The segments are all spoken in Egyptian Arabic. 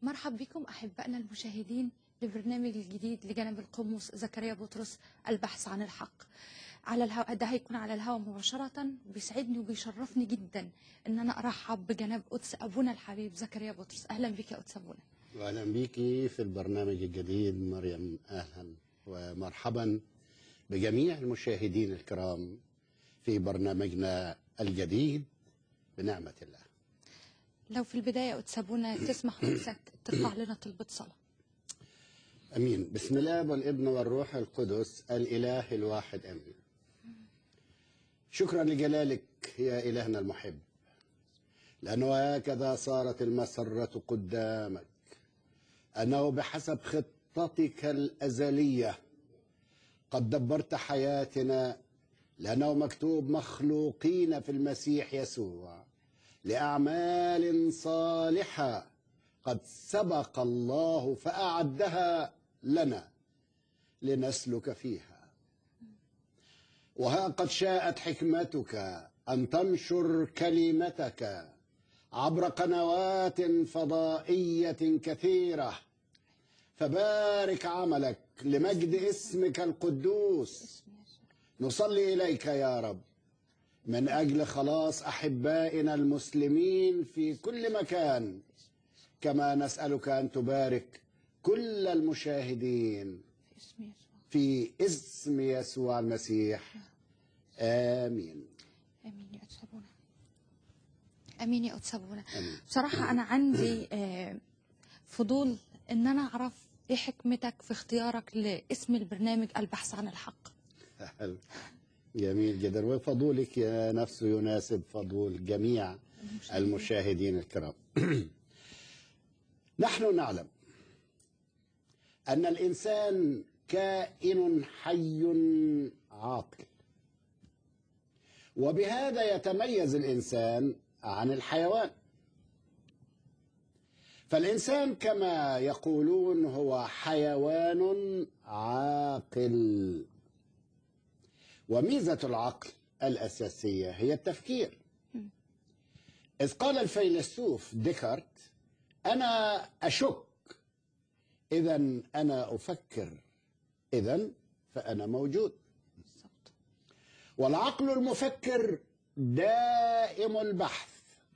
مرحب بكم أحبائنا المشاهدين لبرنامج الجديد لجنب القمص زكريا بطرس البحث عن الحق على الهواء ده هيكون على الهواء مباشرة بيسعدني وبيشرفني جدا ان انا ارحب بجناب قدس ابونا الحبيب زكريا بطرس اهلا بك يا قدس ابونا واهلا بيكي في البرنامج الجديد مريم اهلا ومرحبا بجميع المشاهدين الكرام في برنامجنا الجديد بنعمه الله. لو في البداية قدس ابونا تسمح قدسك ترفع لنا طلبة صلاة امين بسم الله والابن والروح القدس الاله الواحد امين. شكرا لجلالك يا الهنا المحب. لانه هكذا صارت المسره قدامك. انه بحسب خطتك الازليه قد دبرت حياتنا لانه مكتوب مخلوقين في المسيح يسوع لاعمال صالحه قد سبق الله فاعدها لنا لنسلك فيها وها قد شاءت حكمتك ان تنشر كلمتك عبر قنوات فضائيه كثيره فبارك عملك لمجد اسمك القدوس نصلي اليك يا رب من اجل خلاص احبائنا المسلمين في كل مكان كما نسالك ان تبارك كل المشاهدين في اسم يسوع في اسم يسوع المسيح امين امين يا قدس ابونا امين يا قدس ابونا امين بصراحة أنا عندي آه، فضول إن أنا أعرف إيه حكمتك في اختيارك لاسم البرنامج البحث عن الحق حلو. جميل جدا وفضولك يا نفسه يناسب فضول جميع المشاهدين الكرام نحن نعلم أن الإنسان كائن حي عاقل وبهذا يتميز الإنسان عن الحيوان فالإنسان كما يقولون هو حيوان عاقل وميزة العقل الأساسية هي التفكير إذ قال الفيلسوف ديكارت أنا أشك إذا أنا أفكر إذا فأنا موجود بالظبط والعقل المفكر دائم البحث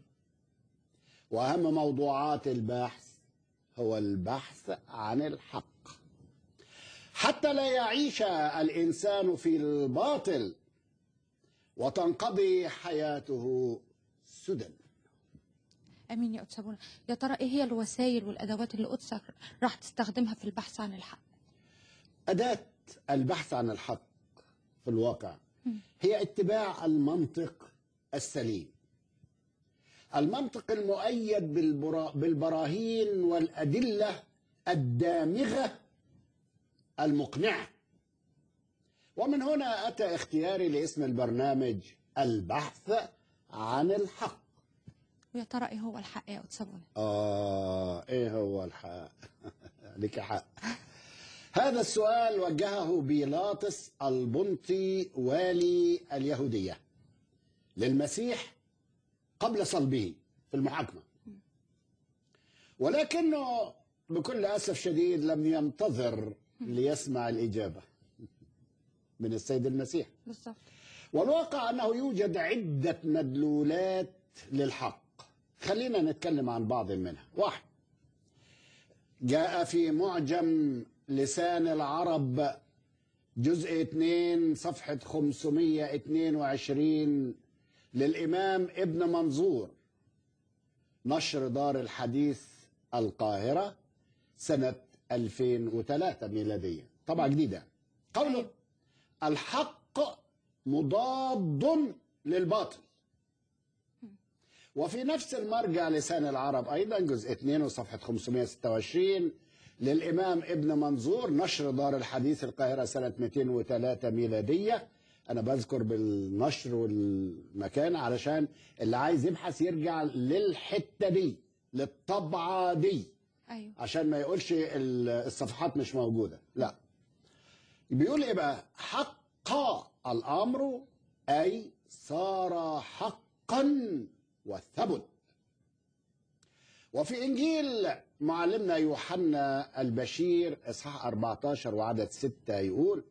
واهم موضوعات البحث هو البحث عن الحق حتى لا يعيش الانسان في الباطل وتنقضي حياته سدى امين يا قدس ابونا يا ترى ايه هي الوسائل والادوات اللي قدسك راح تستخدمها في البحث عن الحق اداه البحث عن الحق في الواقع هي اتباع المنطق السليم المنطق المؤيد بالبرا- بالبراهين والادله الدامغه المقنعه ومن هنا اتى اختياري لاسم البرنامج البحث عن الحق ويا ترى ايه هو الحق يا قدس ابونا آه إيه هو الحق لك حق هذا السؤال وجهه بيلاطس البنطي والي اليهودية للمسيح قبل صلبه في المحاكمة ولكنه بكل أسف شديد لم ينتظر ليسمع الإجابة من السيد المسيح بالظبط والواقع أنه يوجد عدة مدلولات للحق خلينا نتكلم عن بعض منها واحد جاء في معجم لسان العرب جزء 2 صفحة 522 للإمام ابن منظور نشر دار الحديث القاهرة سنة 2003 ميلادية طبعا جديدة قوله أيوة. الحق مضاد للباطل وفي نفس المرجع لسان العرب أيضا جزء 2 وصفحة 526 للإمام ابن منظور نشر دار الحديث القاهرة سنة 203 ميلادية أنا بذكر بالنشر والمكان علشان اللي عايز يبحث يرجع للحتة دي للطبعة دي ايوه عشان ما يقولش ال- الصفحات مش موجودة لا بيقول ايه بقى حق الامر اي صار حقا وثبت وفي إنجيل معلمنا يوحنا البشير إصحاح 14 وعدد 6 يقول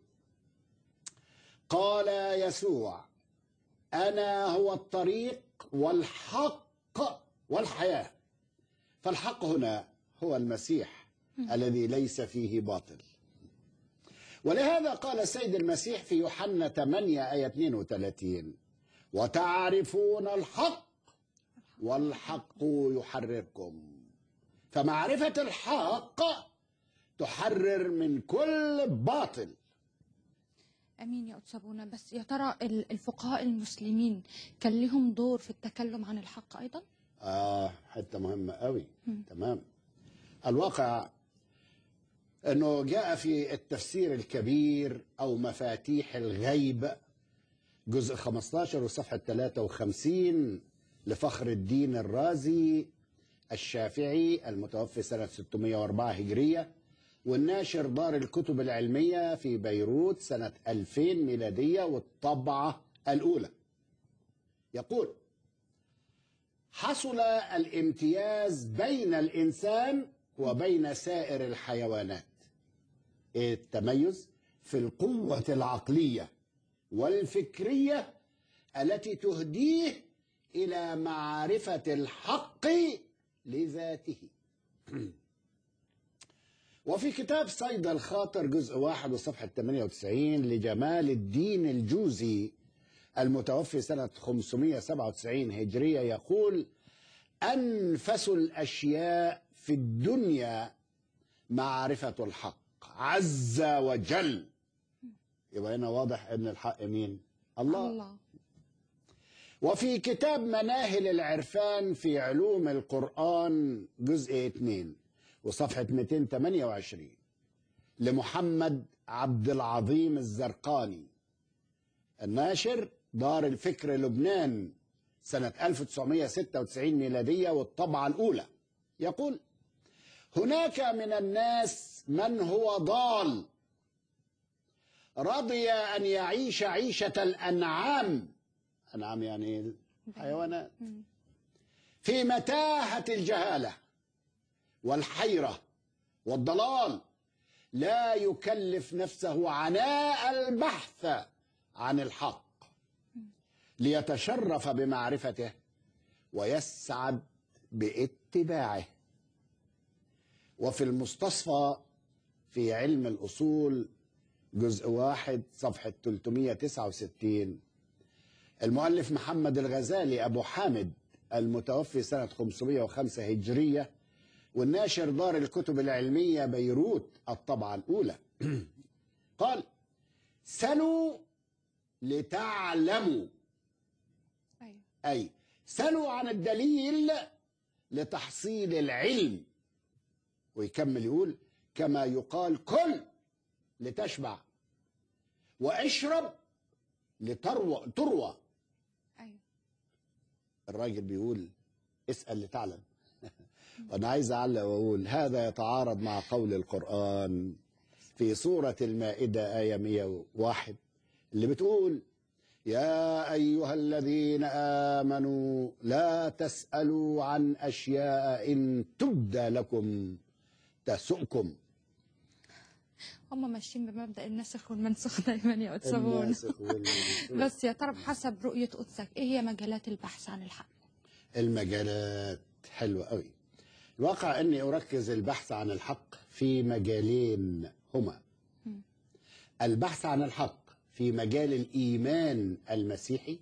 قال يسوع أنا هو الطريق والحق والحياة فالحق هنا هو المسيح الذي ليس فيه باطل ولهذا قال السيد المسيح في يوحنا 8 آية 32 وتعرفون الحق والحق يحرركم فمعرفة الحق تحرر من كل باطل امين يا قدس ابونا بس يا ترى ال- الفقهاء المسلمين كان لهم دور في التكلم عن الحق ايضا آه حتة مهمة قوي تمام الواقع أنه جاء في التفسير الكبير أو مفاتيح الغيب جزء 15 وصفحة 53 لفخر الدين الرازي الشافعي المتوفي سنة 604 هجرية والناشر دار الكتب العلمية في بيروت سنة 2000 ميلادية والطبعة الأولى يقول حصل الامتياز بين الإنسان وبين سائر الحيوانات إيه التميز في القوة العقلية والفكرية التي تهديه إلى معرفة الحق لذاته وفي كتاب صيد الخاطر جزء واحد وصفحة 98 لجمال الدين الجوزي المتوفي سنة 597 هجرية يقول أنفس الأشياء في الدنيا معرفة الحق عز وجل يبقى هنا واضح أن الحق مين الله, الله وفي كتاب مناهل العرفان في علوم القرآن جزء 2 وصفحة 228 لمحمد عبد العظيم الزرقاني الناشر دار الفكر لبنان سنة 1996 ميلادية والطبعة الأولى يقول هناك من الناس من هو ضال رضي أن يعيش عيشة الأنعام أنعام يعني الحيوانات في متاهة الجهالة والحيرة والضلال لا يكلف نفسه عناء البحث عن الحق ليتشرف بمعرفته ويسعد باتباعه وفي المستصفى في علم الأصول جزء واحد صفحة 369 المؤلف محمد الغزالي أبو حامد المتوفي سنة 505 هجرية والناشر دار الكتب العلمية بيروت الطبعة الأولى قال سلوا لتعلموا ايوه أي سلوا عن الدليل لتحصيل العلم ويكمل يقول كما يقال كل لتشبع واشرب لتروى تروى ايوه الراجل بيقول اسأل لتعلم وأنا عايز أعلق وأقول هذا يتعارض مع قول القرآن في سورة المائدة آية 101 اللي بتقول يا أيها الذين آمنوا لا تسألوا عن أشياء إن تبدى لكم تسؤكم هم ماشيين بمبدا النسخ والمنسوخ دايما يا قدس ابونا الناسخ والمنسوخ. بس يا ترى بحسب رؤيه قدسك ايه هي مجالات البحث عن الحق المجالات حلوة قوي الواقع أني أركز البحث عن الحق في مجالين هما البحث عن الحق في مجال الإيمان المسيحي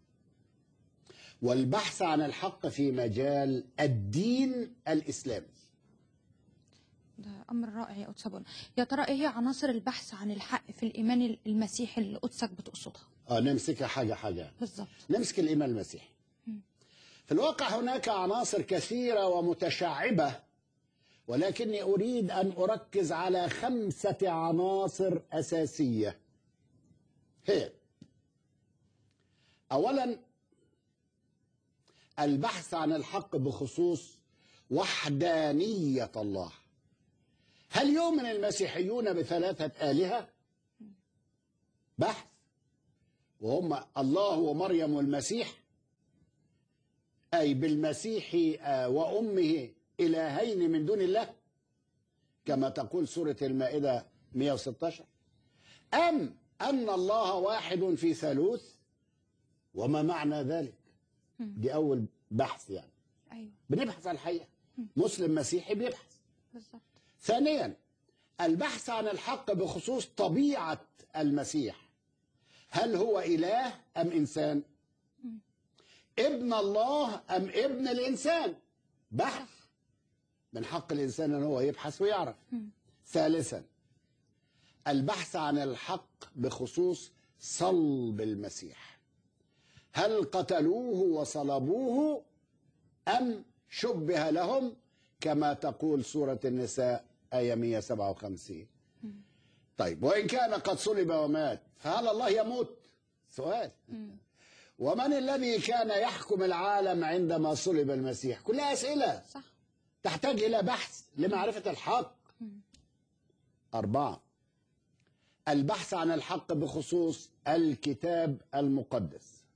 والبحث عن الحق في مجال الدين الإسلامي ده امر رائع يا قدس ابونا يا ترى ايه هي عناصر البحث عن الحق في الايمان المسيحي اللي قدسك بتقصدها آه نمسكها حاجة حاجة بالظبط نمسك الإيمان المسيحي في الواقع هناك عناصر كثيرة ومتشعبة ولكني أريد أن أركز على خمسة عناصر أساسية هي أولا البحث عن الحق بخصوص وحدانية الله هل يؤمن المسيحيون بثلاثة آلهة؟ بحث وهم الله ومريم والمسيح أي بالمسيح آه، وأمه إلهين من دون الله كما تقول سورة المائدة 116 أم أن الله واحد في ثالوث وما معنى ذلك دي أول بحث يعني ايوه بنبحث عن الحقيقة مسلم مسيحي بيبحث بالظبط ثانيا البحث عن الحق بخصوص طبيعة المسيح هل هو إله أم إنسان ابن الله أم ابن الإنسان بحث من حق الإنسان أن هو يبحث ويعرف ثالثا البحث عن الحق بخصوص صلب المسيح هل قتلوه وصلبوه أم شبه لهم كما تقول سورة النساء آية 157 طيب وإن كان قد صلب ومات فهل الله يموت سؤال ومن الذي كان يحكم العالم عندما صلب المسيح كلها أسئلة صح تحتاج إلى بحث لمعرفة الحق أربعة البحث عن الحق بخصوص الكتاب المقدس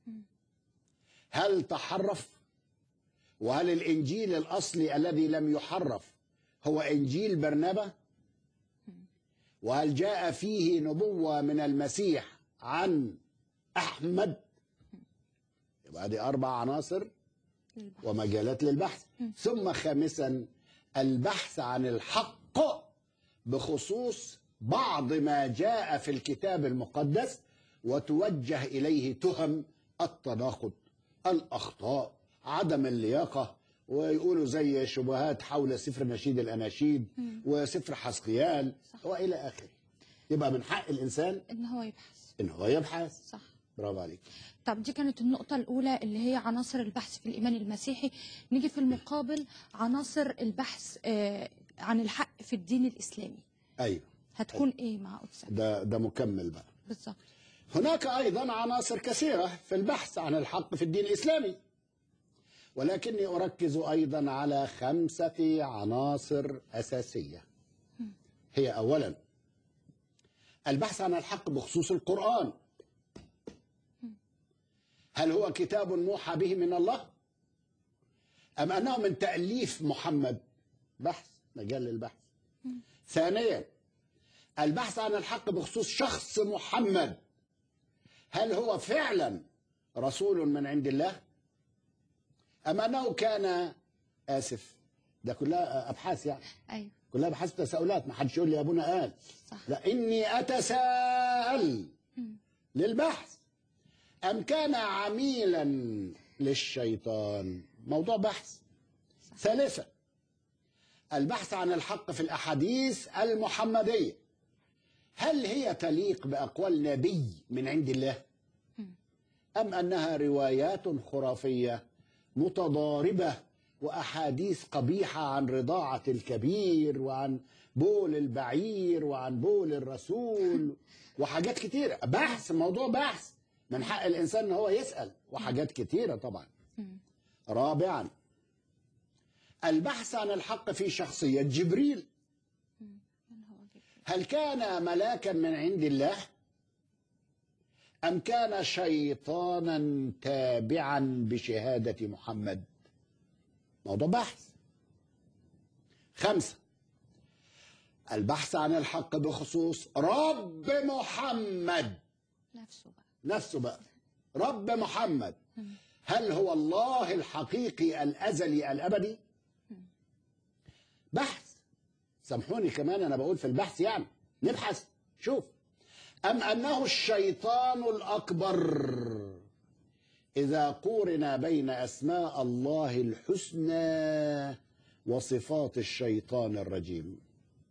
هل تحرف وهل الإنجيل الأصلي الذي لم يحرف هو إنجيل برنبا وهل جاء فيه نبوة من المسيح عن أحمد يبقى دي أربع عناصر للبحث. ومجالات للبحث ثم خامسا البحث عن الحق بخصوص بعض ما جاء في الكتاب المقدس وتوجه إليه تهم التناقض الأخطاء عدم اللياقة ويقولوا زي شبهات حول سفر نشيد الأناشيد وسفر حسقيال صح. وإلى آخره يبقى من حق الإنسان ان هو يبحث إن هو يبحث صح برافو عليك طب دي كانت النقطة الأولى اللي هي عناصر البحث في الإيمان المسيحي نيجي في المقابل عناصر البحث آه، عن الحق في الدين الإسلامي أيوه هتكون إيه مع قدسك ده ده مكمل بقى بالظبط هناك أيضا عناصر كثيرة في البحث عن الحق في الدين الإسلامي ولكني أركز أيضا على خمسة عناصر أساسية هي أولا البحث عن الحق بخصوص القرآن هل هو كتاب موحى به من الله أم أنه من تأليف محمد بحث مجال للبحث ثانيا البحث عن الحق بخصوص شخص محمد هل هو فعلا رسول من عند الله أم أنه كان آسف ده كلها أبحاث يعني أيوه كلها أبحاث تساؤلات ما حدش يقول لي أبونا قال صح لا إني أتساءل للبحث أم كان عميلا للشيطان موضوع بحث ثالثا البحث عن الحق في الأحاديث المحمدية هل هي تليق بأقوال نبي من عند الله أم أنها روايات خرافية متضاربة وأحاديث قبيحة عن رضاعة الكبير وعن بول البعير وعن بول الرسول وحاجات كتيرة بحث موضوع بحث من حق الإنسان أن هو يسأل وحاجات كتيرة طبعا رابعا البحث عن الحق في شخصية جبريل من هو جبريل هل كان ملاكا من عند الله أم كان شيطانا تابعا بشهادة محمد موضوع بحث خمسة البحث عن الحق بخصوص رب محمد نفسه بقى نفسه بقى رب محمد هل هو الله الحقيقي الأزلي الأبدي بحث سامحوني كمان أنا بقول في البحث يعني نبحث شوف أم أنه الشيطان الأكبر إذا قورن بين أسماء الله الحسنى وصفات الشيطان الرجيم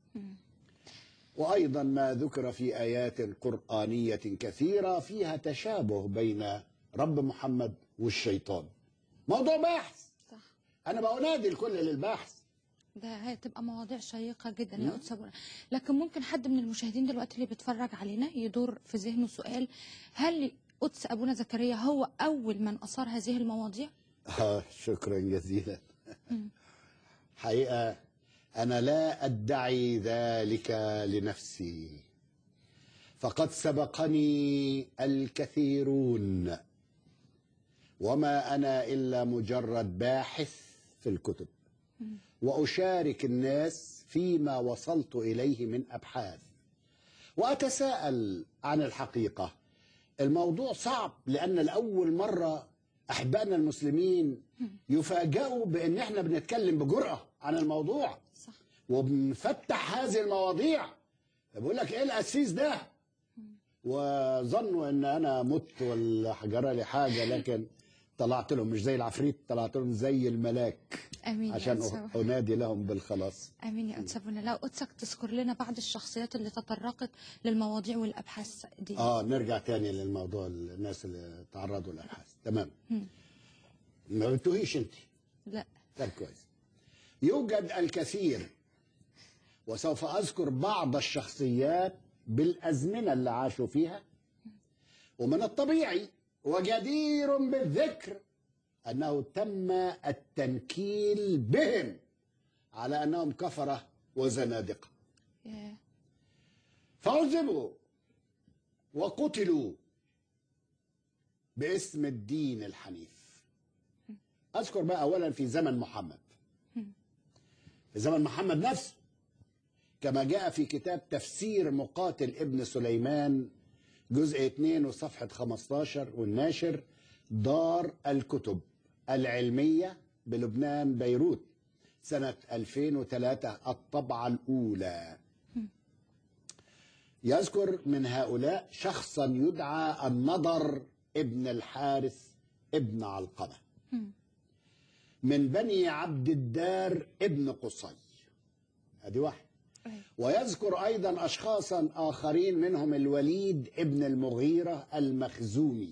وأيضا ما ذكر في آيات قرآنية كثيرة فيها تشابه بين رب محمد والشيطان موضوع بحث صح أنا بنادي الكل للبحث ده هتبقى مواضيع شيقة جدا يا قدس أبونا لكن ممكن حد من المشاهدين دلوقتي اللي بيتفرج علينا يدور في ذهنه سؤال هل قدس أبونا زكريا هو أول من أثار هذه المواضيع؟ آه شكرا جزيلا حقيقة أنا لا أدعي ذلك لنفسي فقد سبقني الكثيرون وما أنا إلا مجرد باحث في الكتب وأشارك الناس فيما وصلت إليه من أبحاث وأتساءل عن الحقيقة الموضوع صعب لأن لأول مرة أحبائنا المسلمين يفاجئوا بأن احنا بنتكلم بجرأة عن الموضوع صح وبنفتح هذه المواضيع بقول لك ايه القسيس ده وظنوا ان انا مت ولا جرى لي حاجه لكن طلعت لهم مش زي العفريت طلعت لهم زي الملاك امين يا عشان أتسابونا. أ- انادي لهم بالخلاص امين يا أتسابونا لو قدسك تذكر لنا بعض الشخصيات اللي تطرقت للمواضيع والابحاث دي اه نرجع تاني للموضوع الناس اللي تعرضوا للابحاث تمام ما بتوهيش انت لا طب كويس يوجد الكثير وسوف اذكر بعض الشخصيات بالازمنه اللي عاشوا فيها ومن الطبيعي وجدير بالذكر انه تم التنكيل بهم على انهم كفره وزنادقه يا- فعذبوا وقتلوا باسم الدين الحنيف اذكر بقى اولا في زمن محمد في زمن محمد نفسه كما جاء في كتاب تفسير مقاتل ابن سليمان جزء 2 وصفحة 15 والناشر دار الكتب العلمية بلبنان بيروت سنة 2003 الطبعة الأولى يذكر من هؤلاء شخصا يدعى النضر ابن الحارث ابن علقمة من بني عبد الدار ابن قصي هذه واحد أيوة. ويذكر أيضا أشخاصا آخرين منهم الوليد ابن المغيرة المخزومي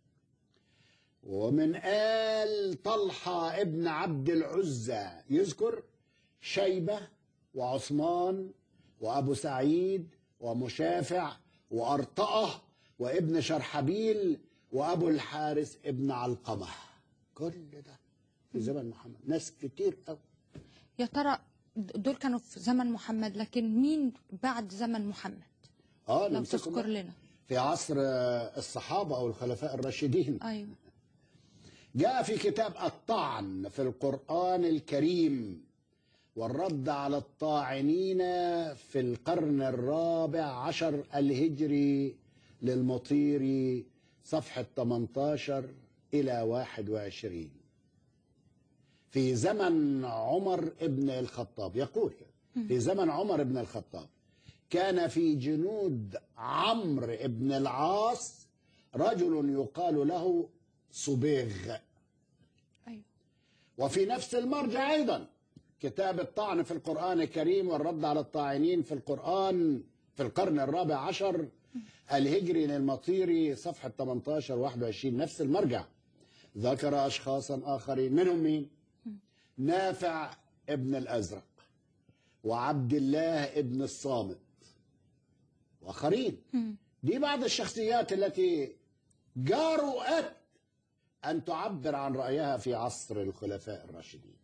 ومن آل طلحة ابن عبد العزى يذكر شيبة وعثمان وأبو سعيد ومشافع وأرطأة وابن شرحبيل وأبو الحارث ابن علقمة كل ده في زمن محمد ناس كتير قوي يا ترى دول كانوا في زمن محمد لكن مين بعد زمن محمد اه لو نمسكهم تذكر بقى. لنا في عصر آه، الصحابة أو الخلفاء الراشدين ايوه جاء في كتاب الطعن في القرآن الكريم والرد على الطاعنين في القرن الرابع عشر الهجري للمطيري صفحة 18 إلى 21 في زمن عمر ابن الخطاب يقول في زمن عمر ابن الخطاب كان في جنود عمرو ابن العاص رجل يقال له صبيغ ايوه وفي نفس المرجع أيضا كتاب الطعن في القرآن الكريم والرد على الطاعنين في القرآن في القرن الرابع عشر الهجري للمطيري صفحة 18 21 نفس المرجع ذكر أشخاصا آخرين منهم مين نافع ابن الأزرق وعبد الله ابن الصامت وآخرين دي بعض الشخصيات التي جرؤت أن تعبر عن رأيها في عصر الخلفاء الراشدين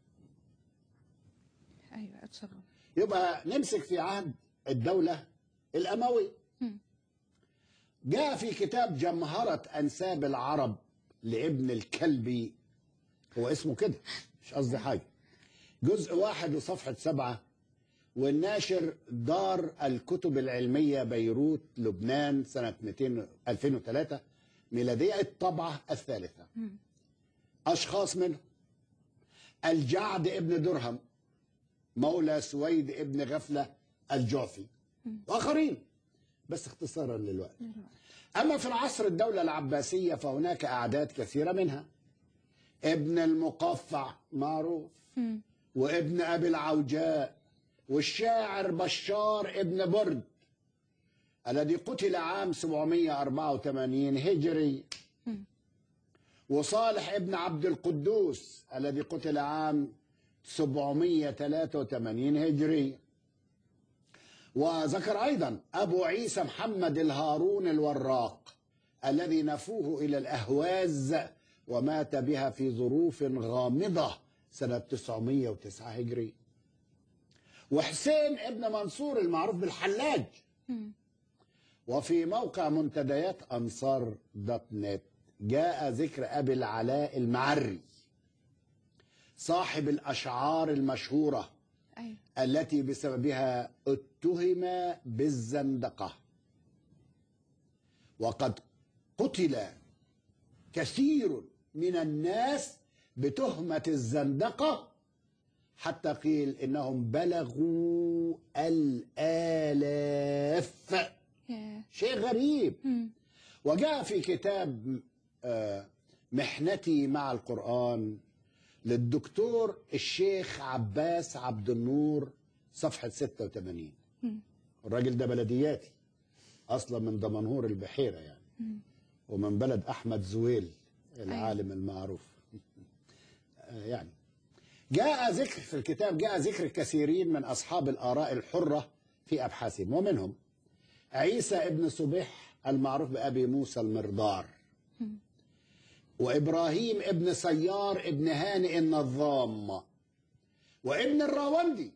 ايوه اتصرف يبقى نمسك في عهد الدولة الأموي جاء في كتاب جمهرة أنساب العرب لابن الكلبي هو اسمه كده مش قصدي حاجة جزء واحد وصفحة سبعة والناشر دار الكتب العلمية بيروت لبنان سنة 200 2003 ميلادية الطبعة الثالثة أشخاص منهم الجعد ابن درهم مولى سويد ابن غفلة الجعفي وآخرين بس اختصارا للوقت أما في العصر الدولة العباسية فهناك أعداد كثيرة منها ابن المقفع معروف وابن أبي العوجاء والشاعر بشار ابن برد الذي قتل عام 784 هجري وصالح ابن عبد القدوس الذي قتل عام 783 هجري وذكر أيضا أبو عيسى محمد الهارون الوراق الذي نفوه إلى الأهواز ومات بها في ظروف غامضة سنة 909 هجري وحسين ابن منصور المعروف بالحلاج وفي موقع منتديات أنصار دوت نت جاء ذكر أبي العلاء المعري صاحب الأشعار المشهورة ايوه التي بسببها اتهم بالزندقة وقد قتل كثير من الناس بتهمة الزندقة حتى قيل إنهم بلغوا الآلاف يا شيء غريب مم. وجاء في كتاب آه، محنتي مع القرآن للدكتور الشيخ عباس عبد النور صفحة 86 مم. الراجل ده بلدياتي أصلا من دمنهور البحيرة يعني مم. ومن بلد أحمد زويل العالم المعروف آه، يعني جاء ذكر في الكتاب جاء ذكر كثيرين من أصحاب الآراء الحرة في أبحاثهم ومنهم عيسى ابن صبيح المعروف بأبي موسى المردار وإبراهيم ابن سيار ابن هانئ النظام وابن الراوندي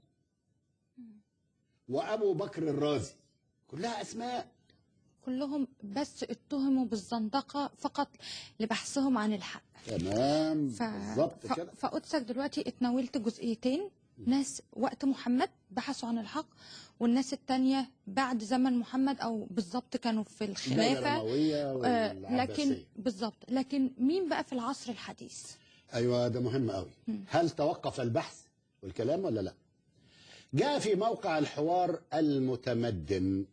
وأبو بكر الرازي كلها أسماء كلهم بس اتهموا بالزندقة فقط لبحثهم عن الحق تمام ف... بالظبط ف... كده فقدسك دلوقتي اتناولت جزئيتين ناس وقت محمد بحثوا عن الحق والناس التانية بعد زمن محمد أو بالظبط كانوا في الدولة الخلافة الأموية آه لكن والعباسية بالظبط لكن مين بقى في العصر الحديث ايوه ده مهم قوي هل توقف البحث والكلام ولا لا جاء في موقع الحوار المتمدن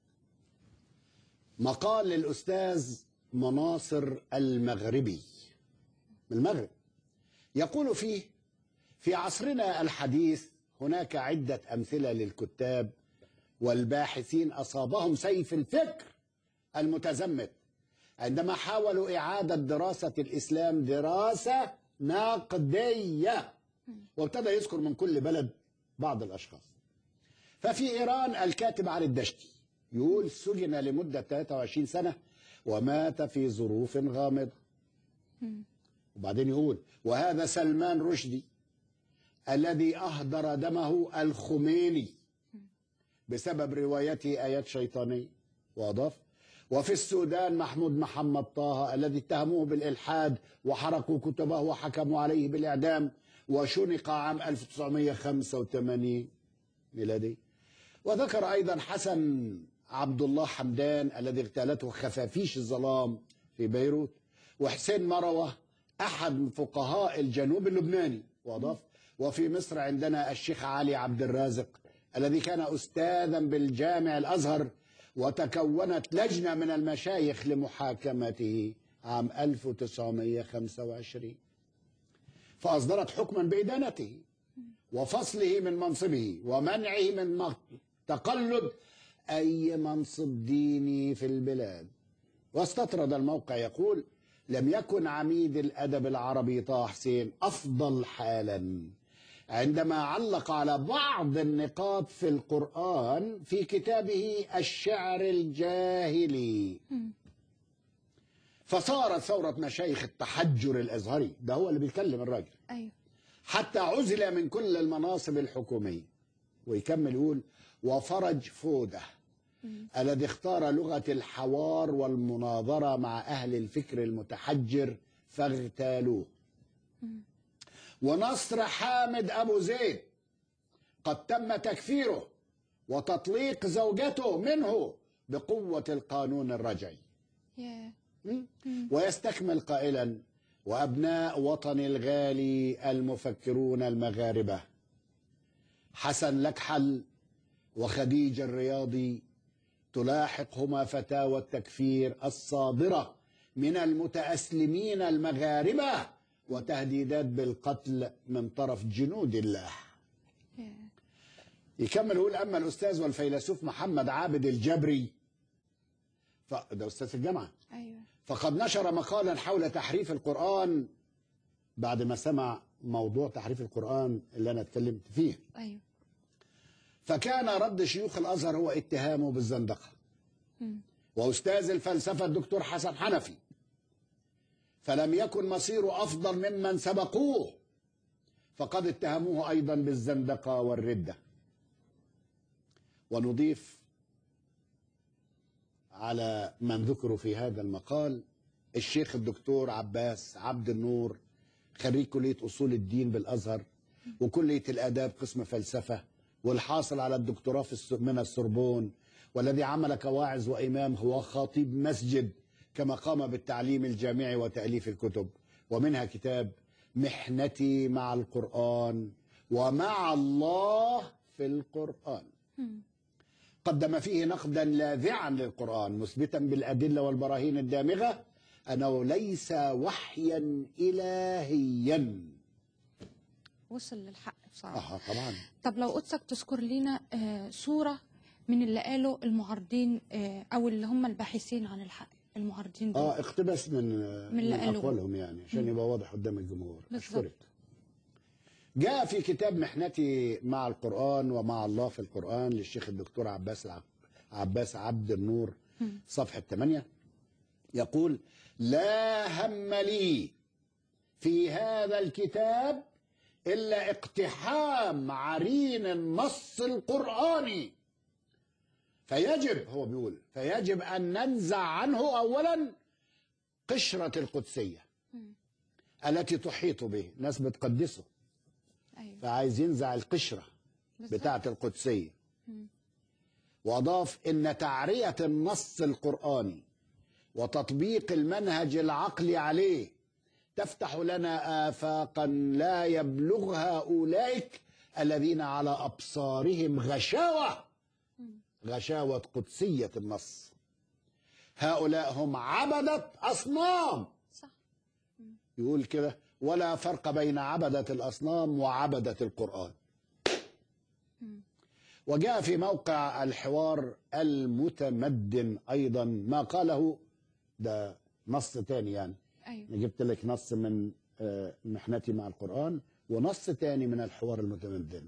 مقال للاستاذ مناصر المغربي من المغرب يقول فيه في عصرنا الحديث هناك عده امثله للكتاب والباحثين اصابهم سيف الفكر المتزمت عندما حاولوا إعادة دراسة الإسلام دراسة نقدية وابتدى يذكر من كل بلد بعض الأشخاص ففي إيران الكاتب علي الدشتي يقول سجن لمدة 23 سنة ومات في ظروف غامضة وبعدين يقول وهذا سلمان رشدي الذي أهدر دمه الخميني بسبب روايته آيات شيطانية وأضاف وفي السودان محمود محمد طه الذي اتهموه بالإلحاد وحرقوا كتبه وحكموا عليه بالإعدام وشنق عام 1985 ميلادي وذكر أيضا حسن عبد الله حمدان الذي اغتالته خفافيش الظلام في بيروت وحسين مروة أحد فقهاء الجنوب اللبناني وأضاف وفي مصر عندنا الشيخ علي عبد الرازق الذي كان أستاذا بالجامع الأزهر وتكونت لجنة من المشايخ لمحاكمته عام 1925 فأصدرت حكما بإدانته وفصله من منصبه ومنعه من مغ- تقلد أي منصب ديني في البلاد واستطرد الموقع يقول لم يكن عميد الأدب العربي طه حسين أفضل حالا عندما علق على بعض النقاط في القرآن في كتابه الشعر الجاهلي فصارت ثورة مشايخ التحجر الأزهري ده هو اللي بيتكلم الراجل أيوه حتى عزل من كل المناصب الحكومية ويكمل يقول وفرج فودة الذي اختار لغة الحوار والمناظرة مع أهل الفكر المتحجر فاغتالوه ونصر حامد أبو زيد قد تم تكفيره وتطليق زوجته منه بقوة القانون الرجعي يا ويستكمل قائلا وابناء وطني الغالي المفكرون المغاربه حسن لكحل وخديجه الرياضي تلاحقهما فتاوى التكفير الصادره من المتاسلمين المغاربه وتهديدات بالقتل من طرف جنود الله يا يكمل يقول اما الاستاذ والفيلسوف محمد عابد الجبري ف- ده استاذ في الجامعه أيوه فقد نشر مقالا حول تحريف القرآن بعد ما سمع موضوع تحريف القرآن اللي أنا اتكلمت فيه أيوه فكان رد شيوخ الأزهر هو اتهامه بالزندقة مم. وأستاذ الفلسفة الدكتور حسن حنفي فلم يكن مصيره أفضل ممن سبقوه فقد اتهموه أيضا بالزندقة والردة ونضيف على من ذكروا في هذا المقال الشيخ الدكتور عباس عبد النور خريج كليه اصول الدين بالازهر وكليه الاداب قسم فلسفه والحاصل على الدكتوراه في الس- من السوربون والذي عمل كواعظ وامام هو خطيب مسجد كما قام بالتعليم الجامعي وتاليف الكتب ومنها كتاب محنتي مع القران ومع الله في القران قدم فيه نقدا لاذعا للقرآن مثبتا بالأدلة والبراهين الدامغة أنه ليس وحيا إلهيا وصل للحق بصراحه آه طبعا طب لو قدسك تذكر لنا آه، صورة من اللي قالوا المعارضين آه، أو اللي هم الباحثين عن الحق المعارضين دول اه اقتبس من من اللي من قالوه. أقوالهم يعني عشان يبقى واضح قدام الجمهور بالظبط. أشكرك جاء في كتاب محنتي مع القرآن ومع الله في القرآن للشيخ الدكتور عباس العب... عباس عبد النور صفحة 8 يقول لا هم لي في هذا الكتاب إلا اقتحام عرين النص القرآني فيجب هو بيقول فيجب أن ننزع عنه أولا قشرة القدسية التي تحيط به ناس بتقدسه أيوة فعايز ينزع القشرة بالظبط. بتاعة القدسية وأضاف إن تعرية النص القرآني وتطبيق المنهج العقلي عليه تفتح لنا آفاقا لا يبلغها أولئك الذين على أبصارهم غشاوة غشاوة قدسية النص هؤلاء هم عبدة أصنام صح يقول كده ولا فرق بين عبدة الأصنام وعبدة القرآن وجاء في موقع الحوار المتمدن أيضا ما قاله ده نص تاني يعني أيوة أنا جبت لك نص من آه، محنتي مع القرآن ونص تاني من الحوار المتمدن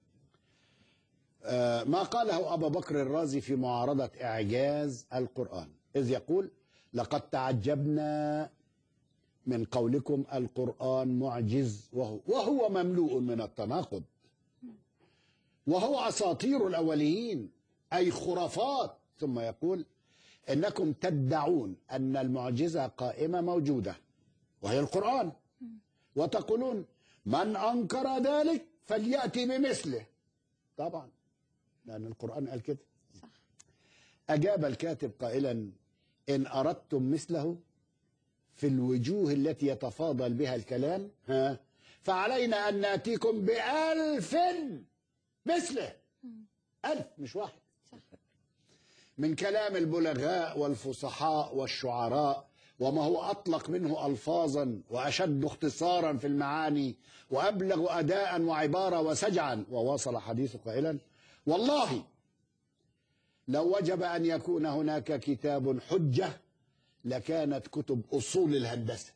آه، ما قاله أبا بكر الرازي في معارضة إعجاز القرآن إذ يقول لقد تعجبنا من قولكم القرآن معجز وهو, وهو مملوء من التناقض وهو أساطير الأولين أي خرافات ثم يقول إنكم تدعون أن المعجزة قائمة موجودة وهي القرآن وتقولون من أنكر ذلك فليأتي بمثله طبعا لأن القرآن قال كده صح أجاب الكاتب قائلا إن أردتم مثله في الوجوه التي يتفاضل بها الكلام ها فعلينا أن نأتيكم بألف مثله ألف مش واحد صح من كلام البلغاء والفصحاء والشعراء وما هو أطلق منه ألفاظا وأشد اختصارا في المعاني وأبلغ أداء وعبارة وسجعا وواصل حديثه قائلا والله لو وجب أن يكون هناك كتاب حجة لكانت كتب أصول الهندسة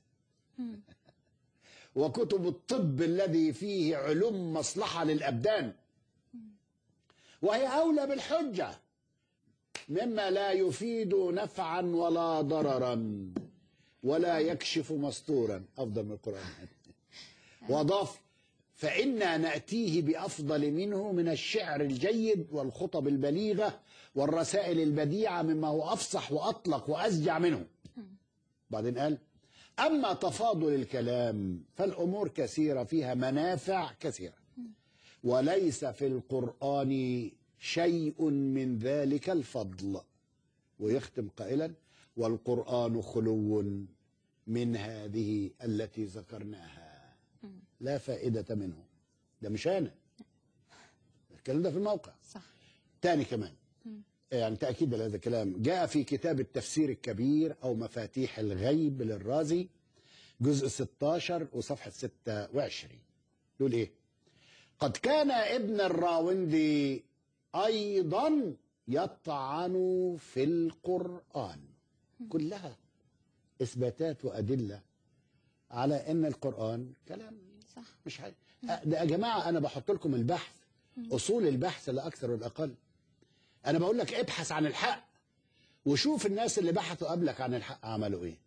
وكتب الطب الذي فيه علوم مصلحة للأبدان وهي أولى بالحجة مما لا يفيد نفعا ولا ضررا ولا يكشف مستورا أفضل من القرآن وأضاف فإنا نأتيه بأفضل منه من الشعر الجيد والخطب البليغة والرسائل البديعة مما هو أفصح وأطلق وأزجع منه بعدين قال أما تفاضل الكلام فالأمور كثيرة فيها منافع كثيرة وليس في القرآن شيء من ذلك الفضل ويختم قائلا والقرآن خلو من هذه التي ذكرناها لا فائدة منه ده مش أنا الكلام ده في الموقع صح تاني كمان يعني تأكيد لهذا الكلام جاء في كتاب التفسير الكبير أو مفاتيح الغيب للرازي جزء 16 وصفحة 26 يقول إيه قد كان ابن الراوندي أيضا يطعن في القرآن كلها إثباتات وأدلة على أن القرآن كلام صح مش حاجة أه، ده يا جماعة أنا بحط لكم البحث أصول البحث لا أكثر ولا أقل أنا بقول لك ابحث عن الحق وشوف الناس اللي بحثوا قبلك عن الحق عملوا إيه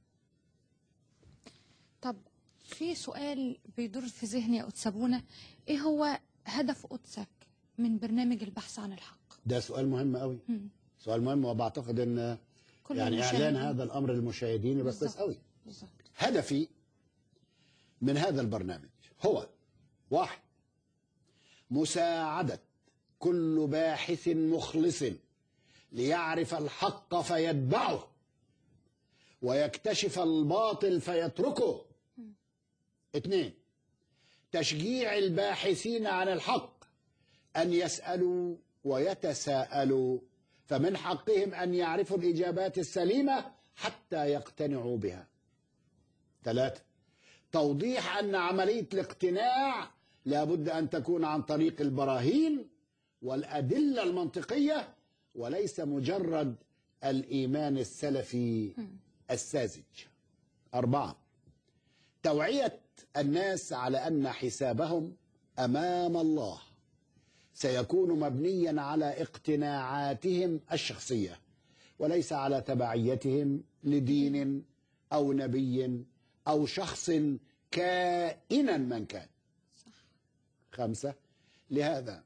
طب في سؤال بيدور في ذهني يا قدسبونة ايه هو هدف قدسك من برنامج البحث عن الحق ده سؤال مهم قوي مم. سؤال مهم وبعتقد ان كل يعني اعلان المشاهدين. هذا الامر للمشاهدين بس كويس بالظبط قوي بالظبط هدفي من هذا البرنامج هو واحد مساعدة كل باحث مخلص ليعرف الحق فيتبعه ويكتشف الباطل فيتركه اثنين تشجيع الباحثين عن الحق أن يسألوا ويتساءلوا فمن حقهم أن يعرفوا الإجابات السليمة حتى يقتنعوا بها ثلاثة توضيح أن عملية الاقتناع لابد أن تكون عن طريق البراهين والأدلة المنطقية وليس مجرد الإيمان السلفي الساذج أربعة توعية الناس على أن حسابهم أمام الله سيكون مبنيا على اقتناعاتهم الشخصية وليس على تبعيتهم لدين أو نبي أو شخص كائنا من كان خمسة لهذا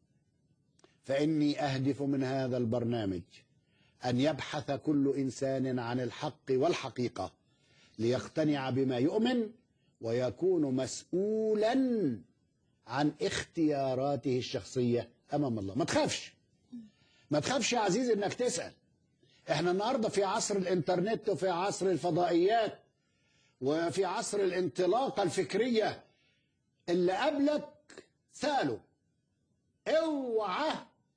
فإني أهدف من هذا البرنامج أن يبحث كل إنسان عن الحق والحقيقة ليقتنع بما يؤمن ويكون مسؤولا عن اختياراته الشخصية أمام الله ما تخافش ما تخافش يا عزيزي انك تسأل احنا النهاردة في عصر الانترنت وفي عصر الفضائيات وفي عصر الانطلاقة الفكرية اللي قبلك سألوا اوعى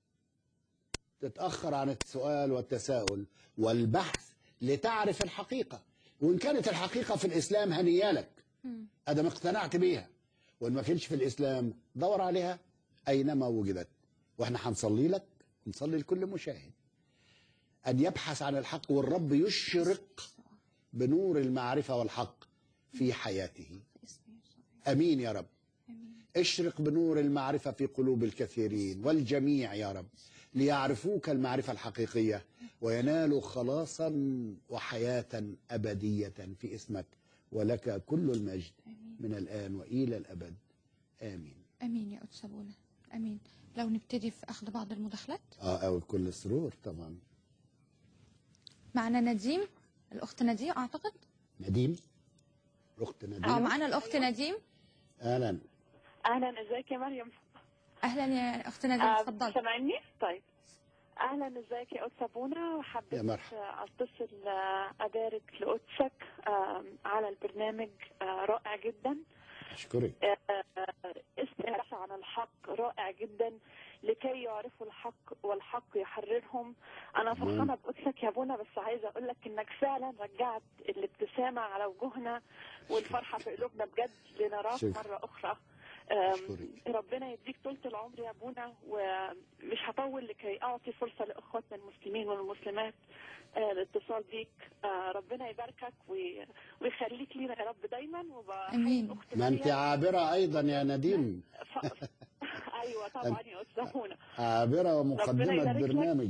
تتأخر عن السؤال والتساؤل والبحث لتعرف الحقيقة وإن كانت الحقيقة في الإسلام هنيالك أدم اقتنعت بيها وإن ما كانش في الإسلام دور عليها أينما وجدت وإحنا هنصلي لك ونصلي لكل مشاهد أن يبحث عن الحق والرب يشرق بنور المعرفة والحق في حياته باسم يسوع. أمين يا رب آمين. اشرق بنور المعرفة في قلوب الكثيرين والجميع يا رب ليعرفوك المعرفة الحقيقية وينالوا خلاصا وحياة أبدية في اسمك ولك كل المجد آمين. من الآن وإلى الأبد آمين امين يا قدس ابونا امين لو نبتدي في اخذ بعض المداخلات آه أو كل سرور طبعا معنا نديم الاخت نديم اعتقد نديم أخت اه نديم معنا الاخت نديم أهلا اهلا ازيك يا مريم اهلا يا اخت نديم آه، تفضل سامعني طيب اهلا ازيك يا قدس ابونا يا وحبيت مرحبا. آه، اتصل آه، ابارك لقدسك آه، على البرنامج آه، رائع جدا أشكرك استعلاء عن الحق رائع جدا لكي يعرفوا الحق والحق يحررهم انا فرحانه بقدسك يا ابونا بس عايزه اقول لك انك فعلا رجعت الابتسامه على وجوهنا والفرحه في قلوبنا بجد لنراك شكرا. مره اخرى آم، أشكرك. ربنا يديك طولة العمر يا ابونا ومش هطول لكي اعطي فرصه لاخواتنا المسلمين والمسلمات آه، الاتصال بيك آه، ربنا يباركك وي- ويخليك لينا يا رب دايما وبحيي آمين. الاخت ما أنت مريم. عابرة أيضا يا نديم ف... ايوه طبعا يا استاذ منى عابرة ربنا ومقدمة يبارك لك. برنامج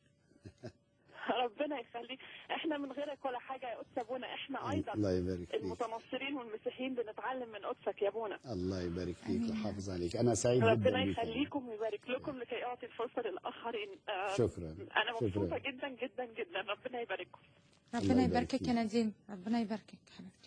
ربنا يخليك احنا من غيرك ولا حاجه يا قدس ابونا احنا ايضا الله يبارك فيك المتنصرين والمسيحيين بنتعلم من قدسك يا ابونا الله يبارك فيك آمين. ويحافظ عليك أنا سعيد جدا ربنا بيك يخليكم ويبارك لكم لكي اعطي الفرصه للاخرين آه، شكرا انا مبسوطه شكرا جدا جدا جدا ربنا يبارككم ربنا يبارك يباركك فيك. يا نديم ربنا يباركك حبيبتي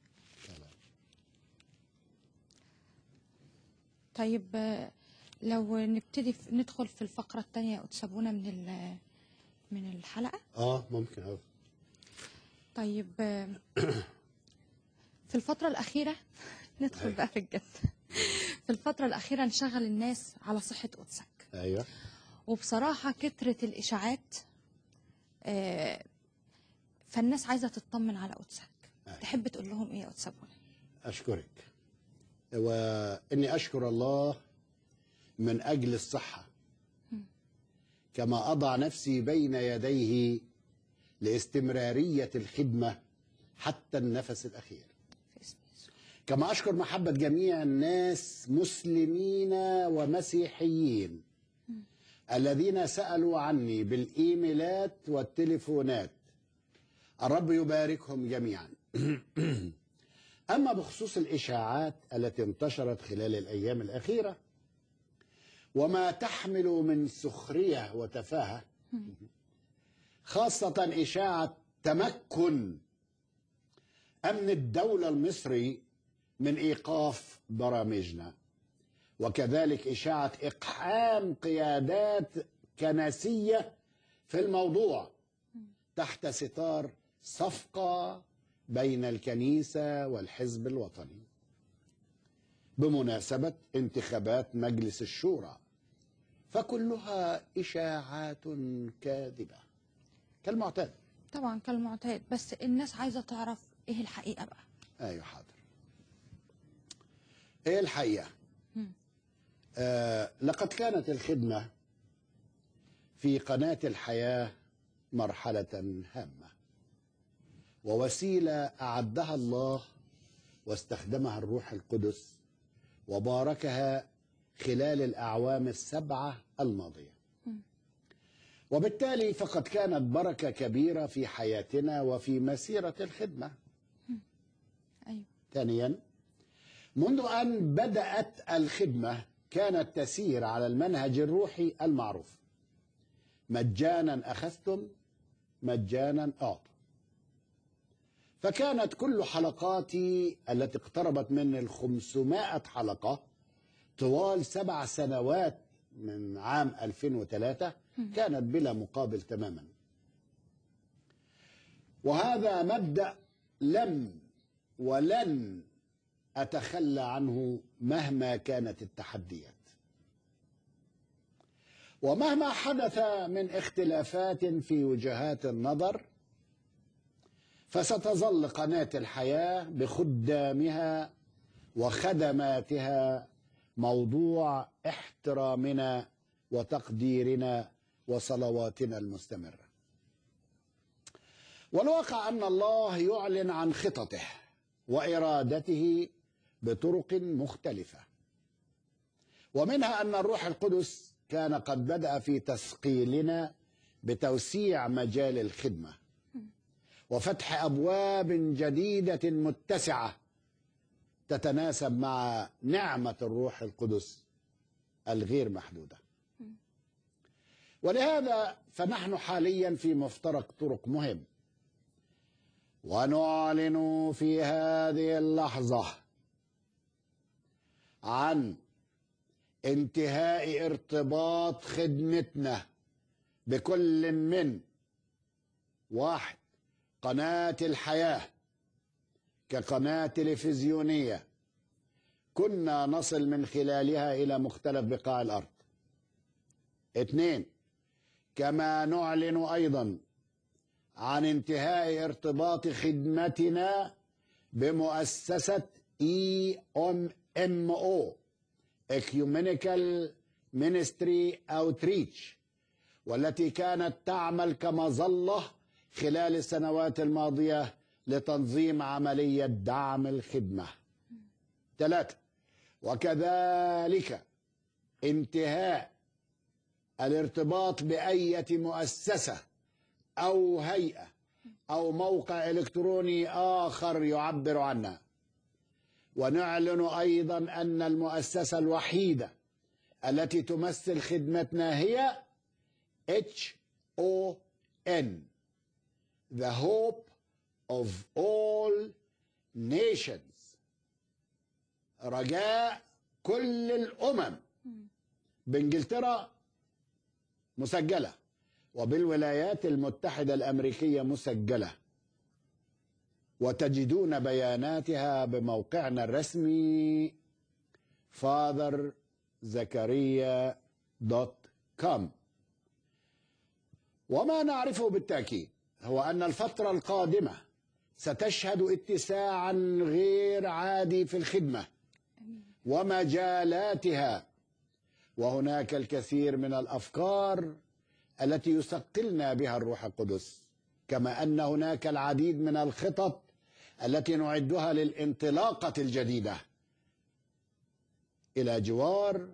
طيب آه، لو نبتدي في ندخل في الفقرة الثانية يا قدس ابونا من ال- من الحلقة اه ممكن أه. طيب آه، في الفترة الأخيرة ندخل أيوة. بقى في الجد في الفترة الأخيرة نشغل الناس على صحة قدسك ايوه وبصراحة كترة الإشاعات آه، فالناس عايزة تطمن على قدسك أيوة. تحب تقول لهم إيه يا قدس أبونا اشكرك واني اشكر الله من اجل الصحه كما اضع نفسي بين يديه لاستمراريه الخدمه حتى النفس الاخير في اسم يسوع كما اشكر محبه جميع الناس مسلمين ومسيحيين الذين سالوا عني بالايميلات والتليفونات الرب يباركهم جميعا اما بخصوص الاشاعات التي انتشرت خلال الايام الاخيره وما تحمل من سخريه وتفاهه خاصه اشاعه تمكن امن الدوله المصري من ايقاف برامجنا وكذلك اشاعه اقحام قيادات كنسيه في الموضوع تحت ستار صفقه بين الكنيسه والحزب الوطني بمناسبه انتخابات مجلس الشورى فكلها اشاعات كاذبه كالمعتاد طبعا كالمعتاد بس الناس عايزه تعرف ايه الحقيقه بقى ايوه حاضر ايه الحقيقه مم. آه لقد كانت الخدمه في قناه الحياه مرحله هامه ووسيله اعدها الله واستخدمها الروح القدس وباركها خلال الاعوام السبعه الماضيه وبالتالي فقد كانت بركه كبيره في حياتنا وفي مسيره الخدمه ايوه ثانيا منذ أن بدأت الخدمة كانت تسير على المنهج الروحي المعروف مجانا أخذتم مجانا أعطوا فكانت كل حلقاتي التي اقتربت من الخمسمائة حلقة طوال سبع سنوات من عام 2003 كانت بلا مقابل تماما وهذا مبدأ لم ولن أتخلى عنه مهما كانت التحديات ومهما حدث من اختلافات في وجهات النظر فستظل قناة الحياة بخدامها وخدماتها موضوع احترامنا وتقديرنا وصلواتنا المستمرة والواقع أن الله يعلن عن خططه وإرادته بطرق مختلفة ومنها أن الروح القدس كان قد بدأ في تثقيلنا بتوسيع مجال الخدمة وفتح أبواب جديدة متسعة تتناسب مع نعمة الروح القدس الغير محدودة ولهذا فنحن حاليا في مفترق طرق مهم ونعلن في هذه اللحظة عن انتهاء ارتباط خدمتنا بكل من واحد قناة الحياة كقناة تلفزيونية كنا نصل من خلالها إلى مختلف بقاع الأرض اثنين كما نعلن أيضا عن انتهاء ارتباط خدمتنا بمؤسسة اي ام ام او Ecumenical Ministry Outreach والتي كانت تعمل كمظلة خلال السنوات الماضية لتنظيم عملية دعم الخدمة ثلاثة وكذلك انتهاء الارتباط بأية مؤسسة أو هيئة أو موقع إلكتروني آخر يعبر عنها ونعلن أيضا أن المؤسسة الوحيدة التي تمثل خدمتنا هي HON The Hope of All Nations رجاء كل الأمم بإنجلترا مسجلة وبالولايات المتحدة الأمريكية مسجلة وتجدون بياناتها بموقعنا الرسمي fatherزكريا.com وما نعرفه بالتأكيد هو أن الفترة القادمة ستشهد اتساعا غير عادي في الخدمة ومجالاتها وهناك الكثير من الأفكار التي يثقلنا بها الروح القدس كما ان هناك العديد من الخطط التي نعدها للانطلاقه الجديده الى جوار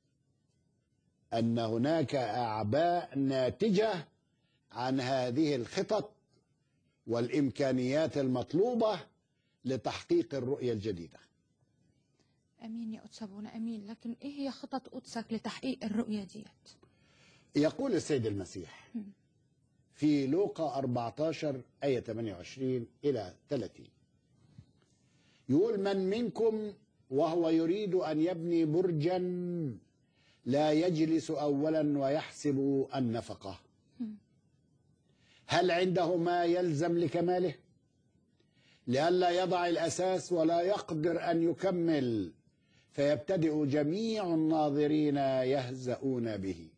ان هناك اعباء ناتجه عن هذه الخطط والامكانيات المطلوبه لتحقيق الرؤيه الجديده امين يا قدس ابونا امين لكن ايه هي خطط قدسك لتحقيق الرؤيه ديت يقول السيد المسيح في لوقا 14 آية 28 إلى 30 يقول من منكم وهو يريد أن يبني برجا لا يجلس أولا ويحسب النفقة هل عنده ما يلزم لكماله لئلا يضع الأساس ولا يقدر أن يكمل فيبتدئ جميع الناظرين يهزؤون به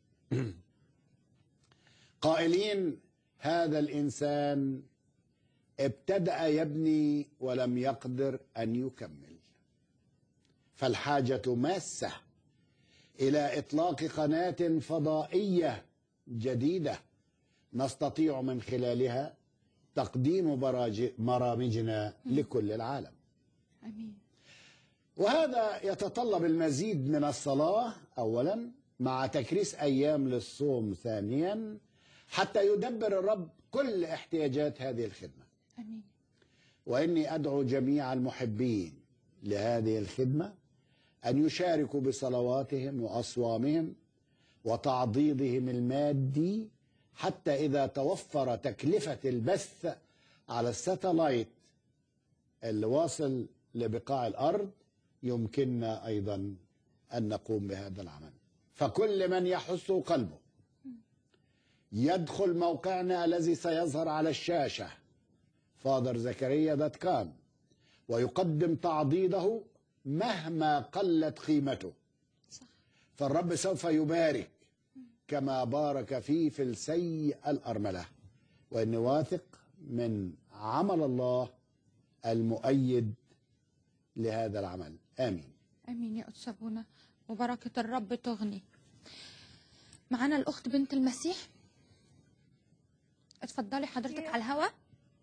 قائلين هذا الإنسان ابتدأ يبني ولم يقدر أن يكمل فالحاجة ماسة إلى إطلاق قناة فضائية جديدة نستطيع من خلالها تقديم براج- برامجنا لكل العالم امين وهذا يتطلب المزيد من الصلاة أولا مع تكريس أيام للصوم ثانيا حتى يدبر الرب كل احتياجات هذه الخدمة امين وإني أدعو جميع المحبين لهذه الخدمة أن يشاركوا بصلواتهم وأصوامهم وتعضيدهم المادي حتى إذا توفر تكلفة البث على الساتلايت اللي واصل لبقاع الأرض يمكننا أيضا أن نقوم بهذا العمل فكل من يحس قلبه يدخل موقعنا الذي سيظهر على الشاشة فاذر زكريا دوت كام ويقدم تعضيده مهما قلت قيمته صح فالرب سوف يبارك كما بارك في فلسي الأرملة وإني واثق من عمل الله المؤيد لهذا العمل آمين امين يا قدس ابونا وبركه الرب تغني معانا الاخت بنت المسيح اتفضلي حضرتك على الهواء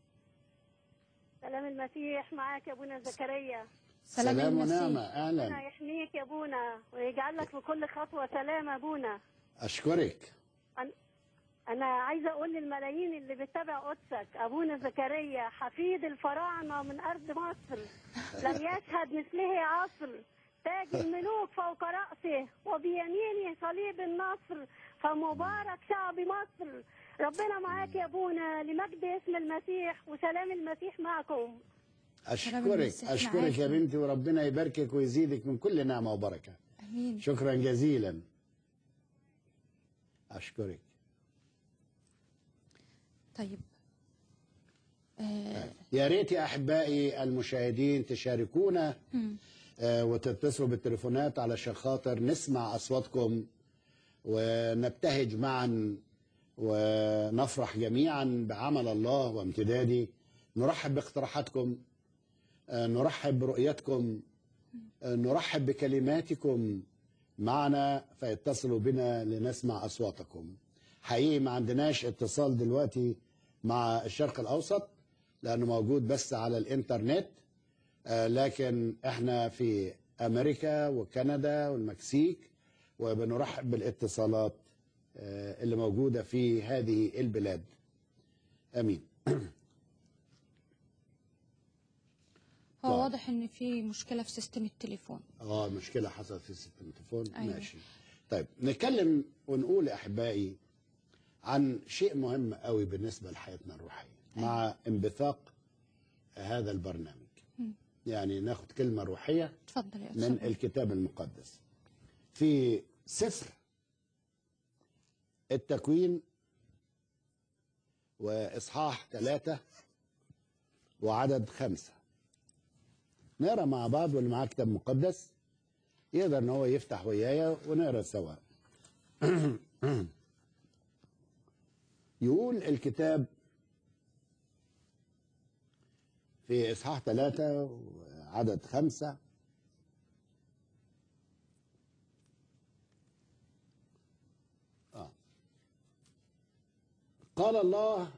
سلام المسيح معاك يا ابونا زكريا سلام, سلام المسيح. ونعمة ربنا أهلا يحميك يا ابونا ويجعل لك في كل خطوه سلام يا ابونا أشكرك انا عايزه اقول للملايين اللي بتتابع قدسك ابونا زكريا حفيد الفراعنه من ارض مصر لم يشهد مثله عصر تاج الملوك فوق راسه وبيمينه صليب النصر فمبارك شعب مصر ربنا معاك يا ابونا لمجد اسم المسيح وسلام المسيح معكم أشكرك المسيح أشكرك يا معاكي. بنتي وربنا يباركك ويزيدك من كل نعمة وبركة امين شكرا جزيلا أشكرك طيب آه يا ريت يا أحبائي المشاهدين تشاركونا مم. آه، وتتصلوا بالتليفونات علشان خاطر نسمع أصواتكم ونبتهج معا ونفرح جميعا بعمل الله وامتداده نرحب باقتراحاتكم آه، نرحب برؤيتكم آه، نرحب بكلماتكم معنا فيتصلوا بنا لنسمع أصواتكم حقيقي ما عندناش اتصال دلوقتي مع الشرق الأوسط لأنه موجود بس على الإنترنت آه، لكن احنا في امريكا وكندا والمكسيك وبنرحب بالاتصالات آه، اللي موجوده في هذه البلاد امين هو طيب. واضح ان في مشكله في سيستم التليفون اه مشكله حصلت في السيستم التليفون أيوة. ماشي طيب نتكلم ونقول يا احبائي عن شيء مهم قوي بالنسبه لحياتنا الروحيه مع انبثاق هذا البرنامج يعني ناخد كلمه روحيه اتفضل يا من استاذ الكتاب المقدس في سفر التكوين وإصحاح ثلاثة وعدد خمسة نقرا مع بعض واللي معاه كتاب مقدس يقدر ان هو يفتح ويايا ونقرا سوا يقول الكتاب في إصحاح ثلاثة وعدد خمسة آه. قال الله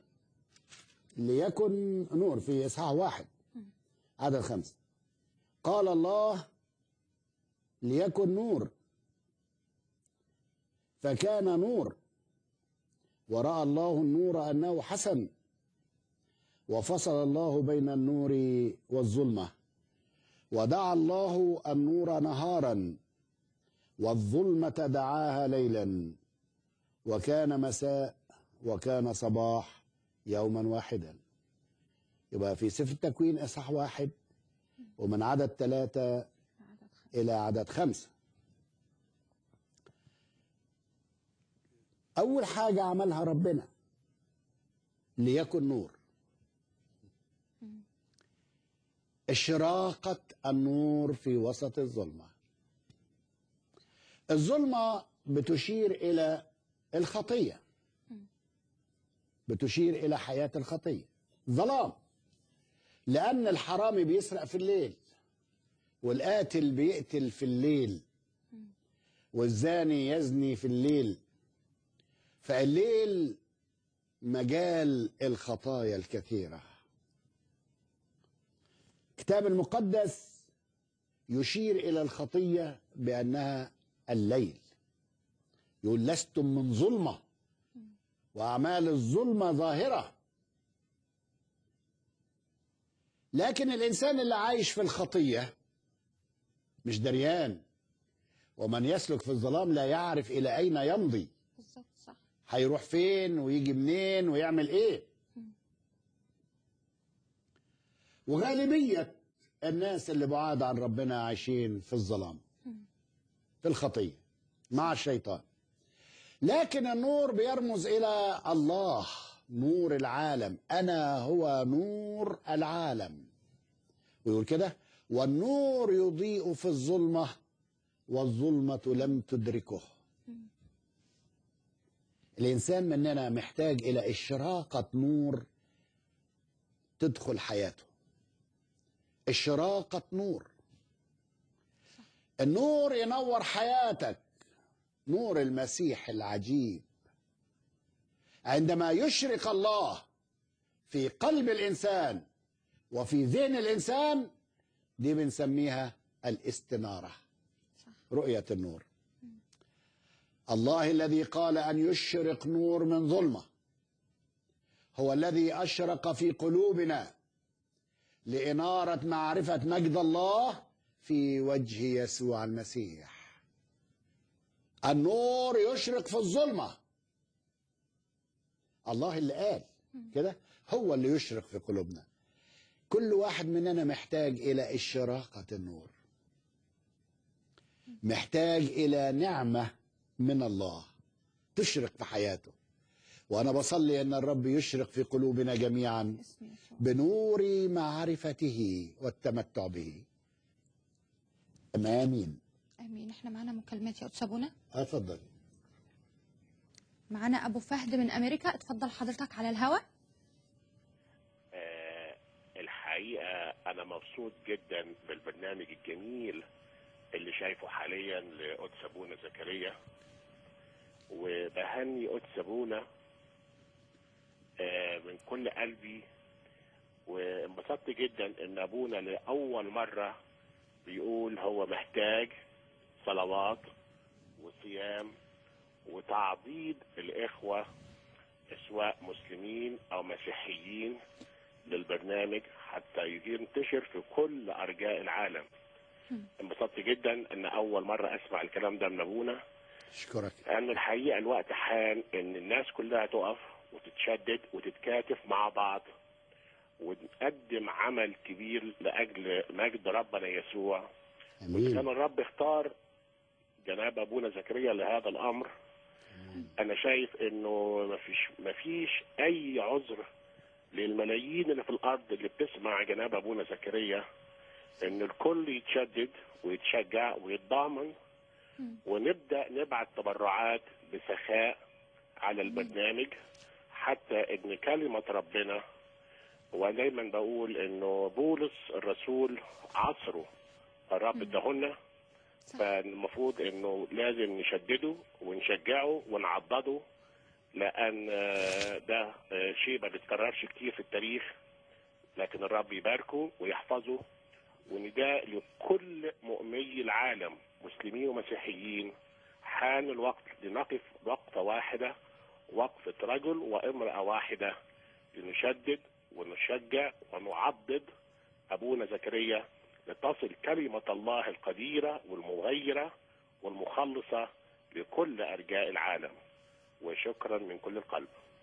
ليكن نور في إصحاح واحد عدد خمسة قال الله ليكن نور فكان نور ورأى الله النور أنه حسن وفصل الله بين النور والظلمة ودعا الله النور نهارا والظلمة دعاها ليلا وكان مساء وكان صباح يوما واحدا يبقى في سفر التكوين اصحاح واحد ومن عدد ثلاثة عدد خمسة. إلى عدد خمسة أول حاجة عملها ربنا ليكن نور إشراقة النور في وسط الظلمة الظلمة بتشير إلى الخطية بتشير إلى حياة الخطية ظلام لأن الحرامي بيسرق في الليل والقاتل بيقتل في الليل والزاني يزني في الليل فالليل مجال الخطايا الكثيرة الكتاب المقدس يشير إلى الخطية بأنها الليل يقول لستم من ظلمة وأعمال الظلمة ظاهرة لكن الإنسان اللي عايش في الخطية مش دريان ومن يسلك في الظلام لا يعرف إلى أين يمضي بالظبط صح هيروح فين ويجي منين ويعمل ايه وغالبية الناس اللي بعاد عن ربنا عايشين في الظلام في الخطية مع الشيطان لكن النور بيرمز إلى الله نور العالم أنا هو نور العالم ويقول كده والنور يضيء في الظلمة والظلمة لم تدركه الإنسان مننا محتاج إلى إشراقة نور تدخل حياته إشراقة نور النور ينور حياتك نور المسيح العجيب عندما يشرق الله في قلب الإنسان وفي ذهن الإنسان دي بنسميها الاستنارة صح رؤية النور الله الذي قال أن يشرق نور من ظلمة هو الذي أشرق في قلوبنا لإنارة معرفة مجد الله في وجه يسوع المسيح النور يشرق في الظلمة الله اللي قال كده هو اللي يشرق في قلوبنا كل واحد مننا محتاج إلى إشراقة النور محتاج إلى نعمة من الله تشرق في حياته وأنا بصلي أن الرب يشرق في قلوبنا جميعا اسم يسوع بنور معرفته والتمتع به آمين امين احنا معانا مكالمات يا استاذ ابونا اتفضل معانا ابو فهد من امريكا اتفضل حضرتك على الهواء آه، الحقيقة أنا مبسوط جدا بالبرنامج الجميل اللي شايفه حاليا لقدس أبونا زكريا وبهني قدس أبونا آه، من كل قلبي وانبسطت جدا إن أبونا لأول مرة بيقول هو محتاج صلوات وصيام وتعضيد الإخوة سواء مسلمين أو مسيحيين للبرنامج حتى ينتشر في كل ارجاء العالم انبسطت جدا ان اول مره اسمع الكلام ده من ابونا اشكرك لان الحقيقه الوقت حان ان الناس كلها تقف وتتشدد وتتكاتف مع بعض ونقدم عمل كبير لاجل مجد ربنا يسوع كان امين الرب اختار جناب ابونا زكريا لهذا الامر انا شايف انه مفيش مفيش اي عذر للملايين اللي في الارض اللي بتسمع جناب ابونا زكريا ان الكل يتشدد ويتشجع ويتضامن ونبدا نبعت تبرعات بسخاء على البرنامج حتى ان كلمه ربنا ودايما بقول انه بولس الرسول عصره الرب اداهولنا صح. فالمفروض انه لازم نشدده ونشجعه ونعضده لان آه، ده آه، شيء ما بيتكررش كتير في التاريخ لكن الرب يباركه ويحفظه ونداء لكل مؤمني العالم مسلمين ومسيحيين حان الوقت لنقف وقفة واحدة وقفة رجل وامرأة واحدة لنشدد ونشجع ونعضد أبونا زكريا لتصل كلمة الله القديرة والمغيرة والمخلصة لكل أرجاء العالم وشكرا من كل القلب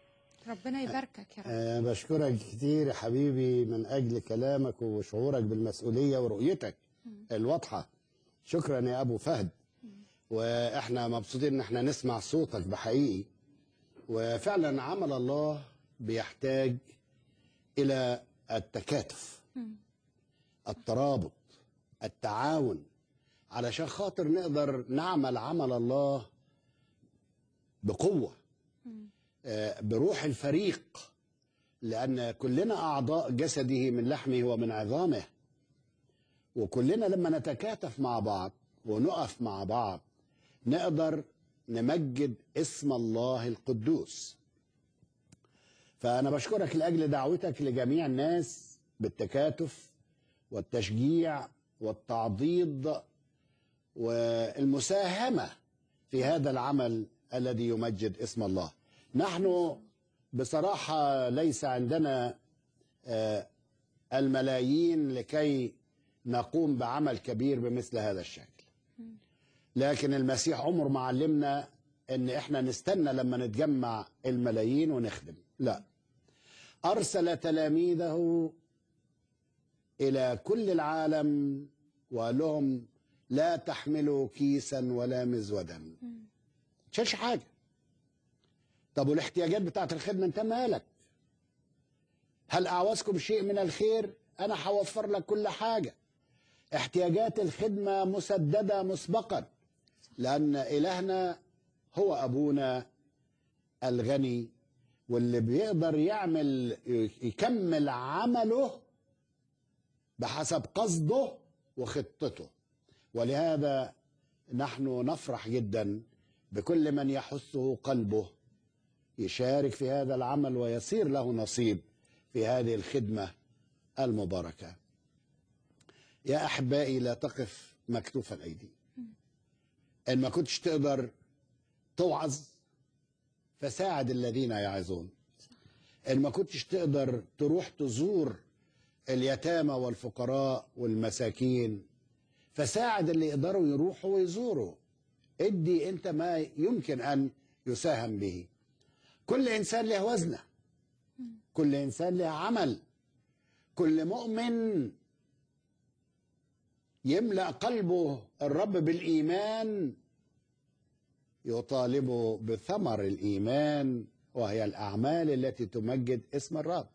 ربنا يباركك يا رب أه بشكرك كتير يا حبيبي من أجل كلامك وشعورك بالمسؤولية ورؤيتك الواضحة شكرا يا أبو فهد وإحنا مبسوطين إن إحنا نسمع صوتك بحقيقي وفعلا عمل الله بيحتاج إلى التكاتف الترابط التعاون علشان خاطر نقدر نعمل عمل الله بقوة آه، بروح الفريق لأن كلنا أعضاء جسده من لحمه ومن عظامه وكلنا لما نتكاتف مع بعض ونقف مع بعض نقدر نمجد اسم الله القدوس فأنا بشكرك لأجل دعوتك لجميع الناس بالتكاتف والتشجيع والتعضيد والمساهمة في هذا العمل الذي يمجد اسم الله نحن بصراحة ليس عندنا آه، الملايين لكي نقوم بعمل كبير بمثل هذا الشكل لكن المسيح عمر ما علمنا ان احنا نستنى لما نتجمع الملايين ونخدم لا ارسل تلاميذه الى كل العالم وقال لهم لا تحملوا كيسا ولا مزودا تشيلش حاجه طب والاحتياجات بتاعت الخدمه انت مالك هل اعوزكم شيء من الخير انا هوفر لك كل حاجه احتياجات الخدمه مسدده مسبقا لان الهنا هو ابونا الغني واللي بيقدر يعمل يكمل عمله بحسب قصده وخطته ولهذا نحن نفرح جدا بكل من يحثه قلبه يشارك في هذا العمل ويصير له نصيب في هذه الخدمه المباركه. يا احبائي لا تقف مكتوف الايدي. ان ما كنتش تقدر توعظ فساعد الذين يعظون. ان ما كنتش تقدر تروح تزور اليتامى والفقراء والمساكين فساعد اللي يقدروا يروحوا ويزوروا ادي انت ما يمكن ان يساهم به كل انسان له وزنه كل انسان له عمل كل مؤمن يملا قلبه الرب بالايمان يطالبه بثمر الايمان وهي الاعمال التي تمجد اسم الرب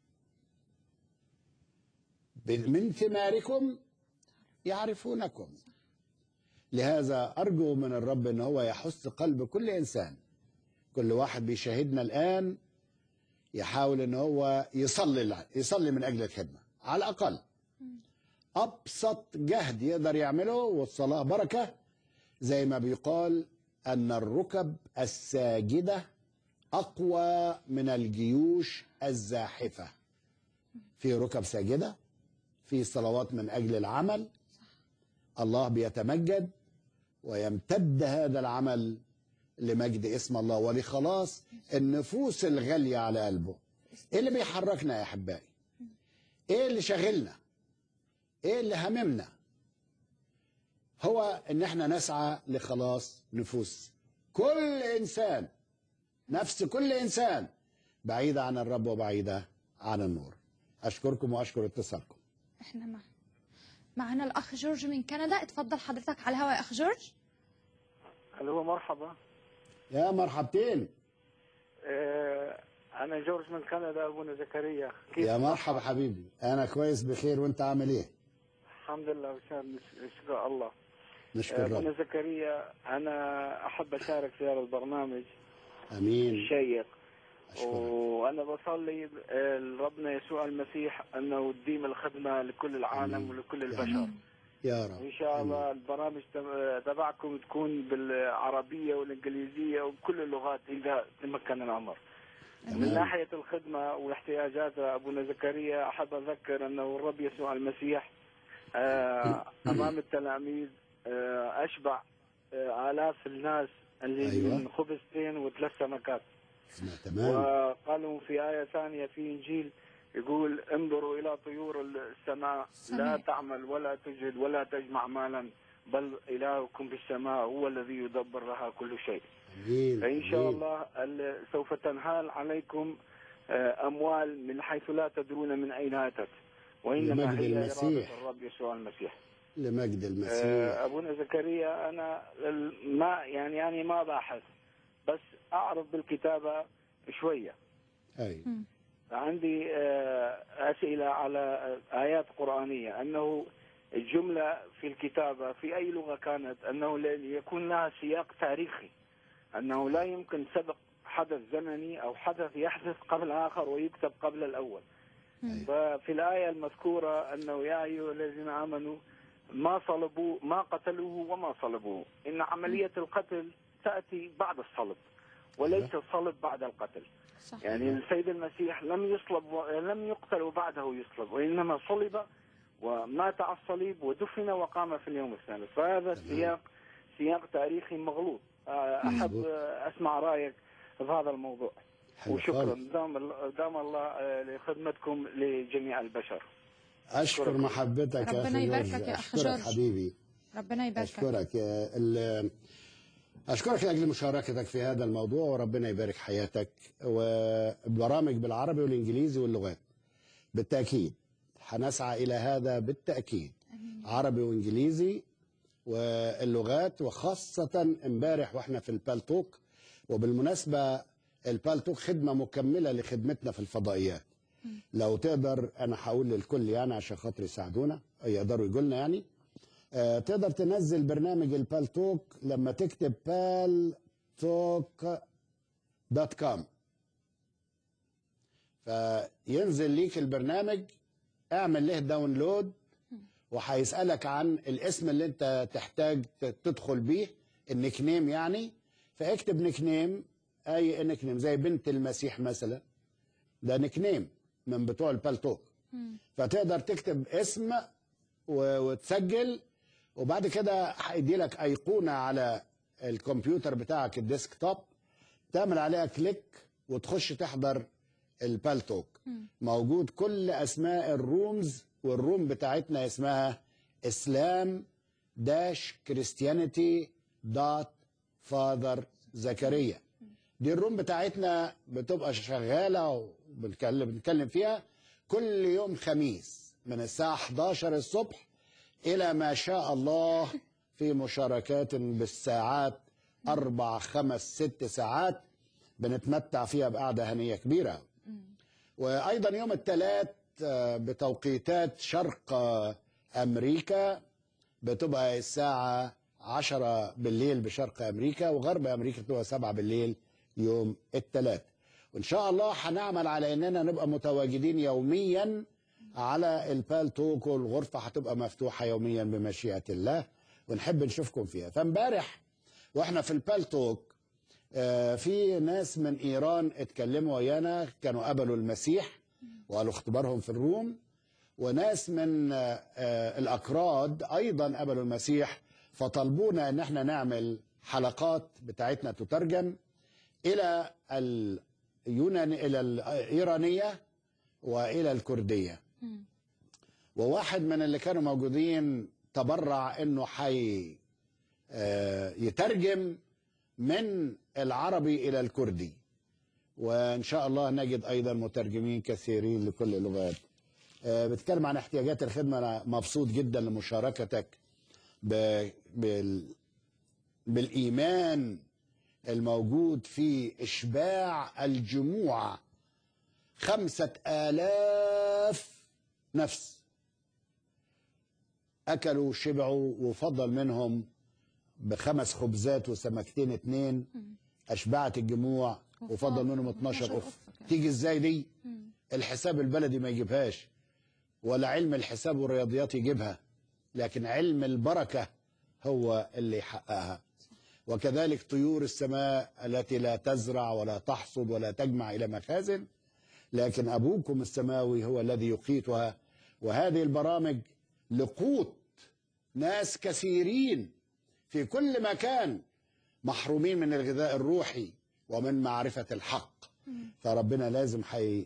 من ثماركم يعرفونكم لهذا ارجو من الرب ان هو يحث قلب كل انسان كل واحد بيشاهدنا الان يحاول ان هو يصلي يصلي من اجل الخدمه على الاقل ابسط جهد يقدر يعمله والصلاه بركه زي ما بيقال ان الركب الساجده اقوى من الجيوش الزاحفه في ركب ساجده في صلوات من اجل العمل الله بيتمجد ويمتد هذا العمل لمجد اسم الله ولخلاص النفوس الغاليه على قلبه ايه اللي بيحركنا يا احبائي ايه اللي شاغلنا ايه اللي هممنا هو ان احنا نسعى لخلاص نفوس كل انسان نفس كل انسان بعيده عن الرب وبعيده عن النور اشكركم واشكر اتصالكم احنا مع معنا الاخ جورج من كندا اتفضل حضرتك على الهواء يا اخ جورج الو مرحبا يا مرحبتين آه، انا جورج من كندا ابونا زكريا كيف يا مرحبا حبيبي انا كويس بخير وانت عامل ايه الحمد لله بشار نشكر الله نشكر آه، ابونا رب زكريا انا احب اشارك في هذا البرنامج امين الشيق اشكرك وانا بصلي آه، لربنا يسوع المسيح انه يديم الخدمه لكل العالم آمين. ولكل البشر يا رب وان شاء الله البرامج تب- تبعكم تكون بالعربيه والانجليزيه وبكل اللغات اذا تمكن الامر من آمين. ناحيه الخدمه واحتياجات ابونا زكريا احب اذكر انه الرب يسوع المسيح آه، امام التلاميذ آه، اشبع آه، الاف الناس اللي أيوة. من خبزتين وثلاث سمكات اسمع تمام وقالوا في آية ثانية في إنجيل يقول انظروا إلى طيور السماء لا سماء. تعمل ولا تجهد ولا تجمع مالا بل إلهكم في السماء هو الذي يدبر لها كل شيء امين فإن شاء آمين. الله ال- سوف تنهال عليكم آه، أموال من حيث لا تدرون من أين أتت وإنما لمجد هي المسيح. إرادة الرب يسوع المسيح لمجد المسيح آه، أبونا زكريا أنا ال- ما يعني يعني ما باحث بس أعرف بالكتابة شوية اي عندي آه، أسئلة على آه، آيات قرآنية أنه الجملة في الكتابة في أي لغة كانت أنه ل- يكون لها سياق تاريخي أنه لا يمكن سبق حدث زمني أو حدث يحدث قبل آخر ويكتب قبل الأول ففي الآية المذكورة أنه يا أيها الذين آمنوا ما صلبوا ما قتلوه وما صلبوه إن عملية القتل تأتي بعد الصلب وليس الصلب بعد القتل صح يعني السيد المسيح لم يصلب و... لم يقتل وبعده يصلب وانما صلب ومات على الصليب ودفن وقام في اليوم الثالث فهذا السياق سياق تاريخي مغلوط آه، احب مظبوط. آه، اسمع رايك في هذا الموضوع حلو وشكرا خالص. دام ال- دام الله آه، لخدمتكم لجميع البشر اشكر محبتك يا ربنا اخي يباركك جورج يا أخ اشكرك جورج. حبيبي ربنا يباركك أشكرك يا ال- أشكرك لأجل مشاركتك في هذا الموضوع وربنا يبارك حياتك وبرامج بالعربي والإنجليزي واللغات بالتأكيد هنسعى إلى هذا بالتأكيد عربي وإنجليزي واللغات وخاصة امبارح واحنا في البالتوك وبالمناسبة البالتوك خدمة مكملة لخدمتنا في الفضائيات لو تقدر أنا هقول للكل يعني عشان خاطر يساعدونا يقدروا يقولنا يعني آه، تقدر تنزل برنامج البالتوك لما تكتب بالتوك دوت كوم فينزل ليك البرنامج اعمل له داونلود وهيسألك عن الاسم اللي انت تحتاج ت- تدخل بيه النيك نيم يعني فاكتب نيك نيم اي نيك نيم زي بنت المسيح مثلا ده نيك نيم من بتوع البالتوك فتقدر تكتب اسم و- وتسجل وبعد كده هيدي لك ايقونه على الكمبيوتر بتاعك الديسك توب تعمل عليها كليك وتخش تحضر البالتوك موجود كل اسماء الرومز والروم بتاعتنا اسمها اسلام داش كريستيانيتي دوت فاذر زكريا دي الروم بتاعتنا بتبقى شغاله وبنتكلم بنتكلم فيها كل يوم خميس من الساعه 11 الصبح الى ما شاء الله في مشاركات بالساعات اربع خمس ست ساعات بنتمتع فيها بقعده هنيه كبيره وايضا يوم الثلاث آه، بتوقيتات شرق آه، امريكا بتبقى الساعه 10 بالليل بشرق امريكا وغرب امريكا بتبقى 7 بالليل يوم الثلاث وان شاء الله هنعمل على اننا نبقى متواجدين يوميا على البال توك والغرفه هتبقى مفتوحه يوميا بمشيئه الله ونحب نشوفكم فيها فامبارح واحنا في البال توك آه، في ناس من ايران اتكلموا ويانا كانوا قبلوا المسيح وقالوا اختبارهم في الروم وناس من آه، آه، الاكراد ايضا قبلوا المسيح فطلبونا ان احنا نعمل حلقات بتاعتنا تترجم الى اليونان الى الايرانيه والى الكرديه وواحد من اللي كانوا موجودين تبرع انه حي آه، يترجم من العربي الى الكردي وان شاء الله نجد ايضا مترجمين كثيرين لكل اللغات آه، بتكلم عن احتياجات الخدمه انا مبسوط جدا لمشاركتك ب... بال... بالايمان الموجود في اشباع الجموع خمسه الاف نفس اكلوا شبعوا وفضل منهم بخمس خبزات وسمكتين اتنين اشبعت الجموع وفضل منهم 12 اخ تيجي ازاي دي الحساب البلدي ما يجيبهاش ولا علم الحساب والرياضيات يجيبها لكن علم البركه هو اللي يحققها وكذلك طيور السماء التي لا تزرع ولا تحصد ولا تجمع الى مخازن لكن ابوكم السماوي هو الذي يقيتها وهذه البرامج لقوت ناس كثيرين في كل مكان محرومين من الغذاء الروحي ومن معرفة الحق فربنا لازم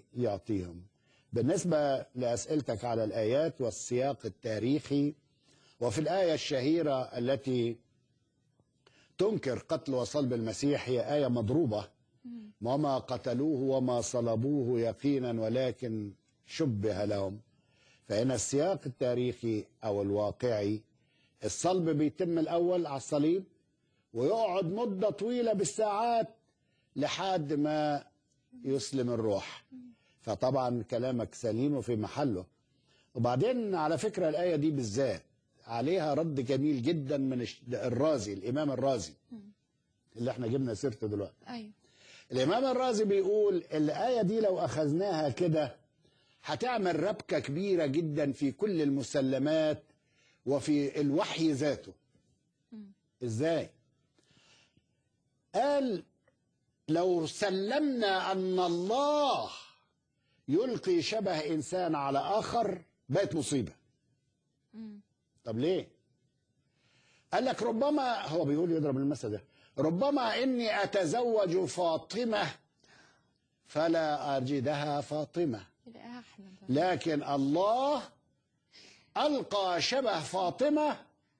حيعطيهم بالنسبة لأسئلتك على الآيات والسياق التاريخي وفي الآية الشهيرة التي تنكر قتل وصلب المسيح هي آية مضروبة وما قتلوه وما صلبوه يقينا ولكن شبه لهم فهنا السياق التاريخي أو الواقعي الصلب بيتم الأول على الصليب ويقعد مدة طويلة بالساعات لحد ما يسلم الروح فطبعا كلامك سليم وفي محله وبعدين على فكرة الآية دي بالذات عليها رد جميل جدا من الش- الرازي الإمام الرازي اللي احنا جبنا سيرته دلوقتي ايوه الإمام الرازي بيقول الآية دي لو أخذناها كده هتعمل ربكة كبيرة جدا في كل المسلمات وفي الوحي ذاته إزاي؟ قال لو سلمنا أن الله يلقي شبه إنسان على آخر بقت مصيبة طب ليه؟ قال لك ربما هو بيقول يضرب المثل ده ربما اني اتزوج فاطمه فلا اجدها فاطمه يلاقيها احلى بقى. لكن الله القى شبه فاطمه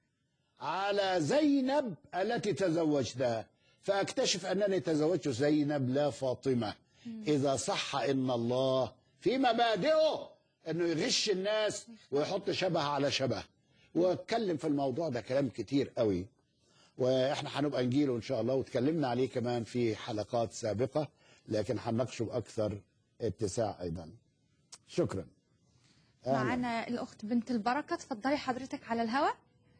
على زينب التي تزوجتها فاكتشف انني تزوجت زينب لا فاطمه اذا صح ان الله في مبادئه انه يغش الناس ويحط شبه على شبه واتكلم في الموضوع ده كلام كتير قوي واحنا هنبقى نجيله ان شاء الله واتكلمنا عليه كمان في حلقات سابقه لكن هنناقشه باكثر اتساع ايضا شكرا أهلاً. معنا الاخت بنت البركه تفضلي حضرتك على الهواء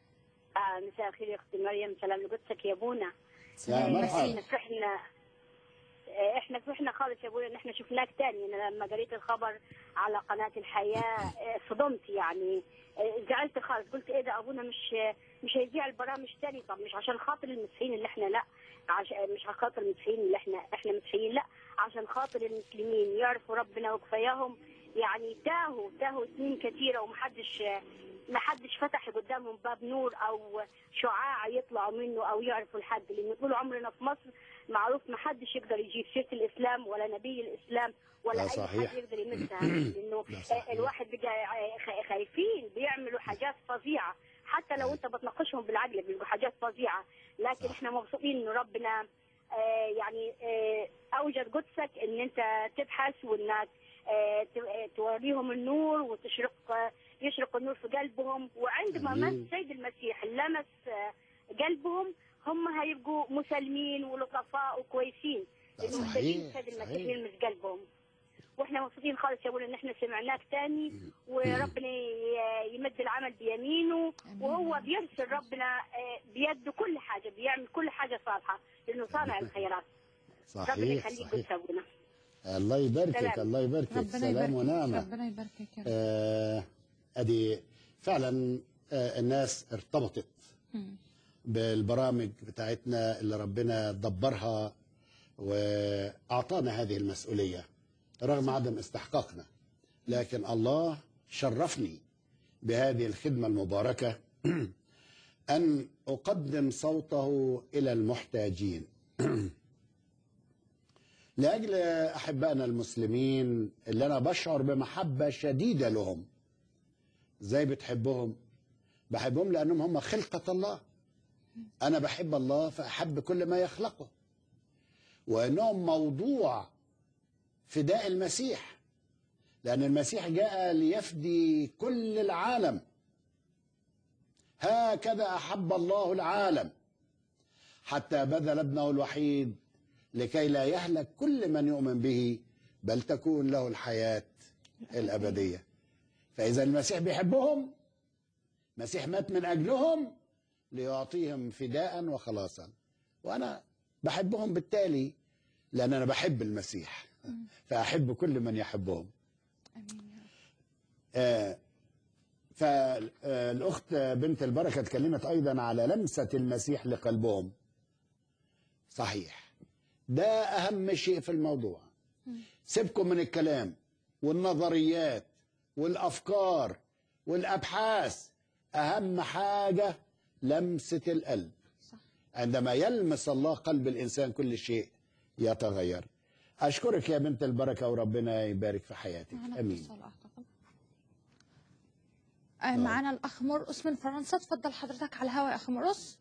آه مساء الخير يا اختي مريم سلام لقدسك يا ابونا يا مرحبا احنا فرحنا آه، احنا فرحنا خالص يا ابونا ان احنا شفناك تاني انا لما قريت الخبر على قناه الحياه آه، صدمت يعني آه، زعلت خالص قلت ايه ده ابونا مش آه، مش هيذيع البرامج تاني طب مش عشان خاطر المسيحيين اللي احنا لا عش... مش عشان خاطر المسيحيين اللي احنا احنا مسيحيين لا عشان خاطر المسلمين يعرفوا ربنا وكفاياهم يعني تاهوا تاهوا سنين كثيره ومحدش آه، ما حدش فتح قدامهم باب نور او شعاع يطلعوا منه او يعرفوا الحد لان طول عمرنا في مصر معروف ما حدش يقدر يجيب سيره الاسلام ولا نبي الاسلام ولا لا اي صحيح. حد يقدر يمسها لانه لا صحيح. الواحد بقى خ- خايفين بيعملوا حاجات فظيعه حتى لو انت بتناقشهم بالعقل بيبقوا حاجات فظيعه لكن صح. احنا مبسوطين انه ربنا آه، يعني آه، اوجد قدسك ان انت تبحث وانك آه، ت- آه، توريهم النور وتشرق آه، يشرق النور في قلبهم وعندما أمين. مس السيد المسيح لمس آه، قلبهم هم هيبقوا مسالمين ولطفاء وكويسين ده لانه صحيح، محتاجين السيد المسيح صحيح. يلمس قلبهم واحنا مبسوطين خالص يا ابونا ان احنا سمعناك تاني وربنا ي- يمد العمل بيمينه آمين. وهو بيرسل ربنا آه، بيده كل حاجه بيعمل كل حاجه صالحه لانه صانع الخيرات ربنا صحيح يخليك صحيح قدس ابونا الله يباركك سلام. الله يباركك ربنا سلام يباركك ونعمه ربنا يباركك يا رب آه، ادي فعلا آه، الناس ارتبطت مم. بالبرامج بتاعتنا اللي ربنا دبرها واعطانا هذه المسؤوليه رغم عدم استحقاقنا لكن الله شرفني بهذه الخدمه المباركه ان اقدم صوته الى المحتاجين لاجل احبائنا المسلمين اللي انا بشعر بمحبه شديده لهم ازاي بتحبهم بحبهم لانهم هم خلقه الله انا بحب الله فاحب كل ما يخلقه وانهم موضوع فداء المسيح لان المسيح جاء ليفدي كل العالم هكذا احب الله العالم حتى بذل ابنه الوحيد لكي لا يهلك كل من يؤمن به بل تكون له الحياه الابديه فاذا المسيح بيحبهم المسيح مات من اجلهم ليعطيهم فداء وخلاصا وانا بحبهم بالتالي لان انا بحب المسيح فاحب كل من يحبهم امين يا رب آه، فالاخت بنت البركه اتكلمت ايضا على لمسه المسيح لقلبهم صحيح ده اهم شيء في الموضوع سيبكم من الكلام والنظريات والافكار والابحاث اهم حاجه لمسه القلب صح عندما يلمس الله قلب الانسان كل شيء يتغير اشكرك يا بنت البركه وربنا يبارك في حياتك معنا امين اتصال اعتقد آه، معانا الأخ مرقص من فرنسا تفضل حضرتك على الهواء يا أخ مرقص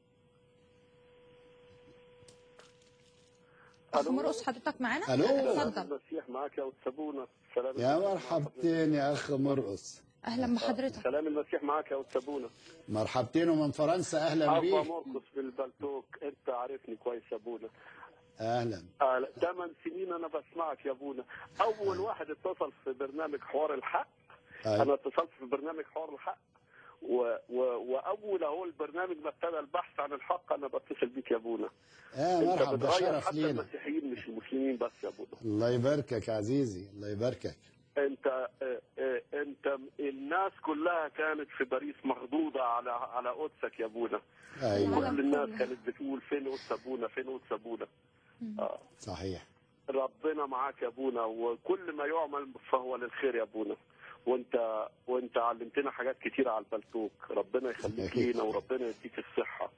أخ ألو. مرقص حضرتك معانا ألو. تفضل المسيح معك يا أستاذ سلام يا المسيح مرحبتين يا اخ مرقص أهلا بحضرتك سلام المسيح معك يا أستاذ مرحبتين ومن فرنسا اهلا أبا بيك مرقص في البلتوك أنت عارفني كويس يا أبونا اهلا آه، ثمان سنين أنا بسمعك يا أبونا أول واحد اتصل في برنامج حوار الحق أيوة. أنا اتصلت في برنامج حوار الحق و... و... وأول أهو البرنامج ما ابتدى البحث عن الحق أنا بتصل بيك يا أبونا يا أنت مرحب ده بتغير شرف حتى لينا المسيحيين مش المسلمين بس يا أبونا الله يباركك عزيزي الله يباركك انت اه، اه، انت الناس كلها كانت في باريس مخضوضه على على قدسك يا ابونا ايوه كل الناس كانت بتقول فين قدس ابونا فين قدس ابونا آه. صحيح ربنا معاك يا ابونا وكل ما يعمل فهو للخير يا ابونا وانت وانت علمتنا حاجات كتير على البلتوك ربنا يخليك لينا وربنا يديك الصحه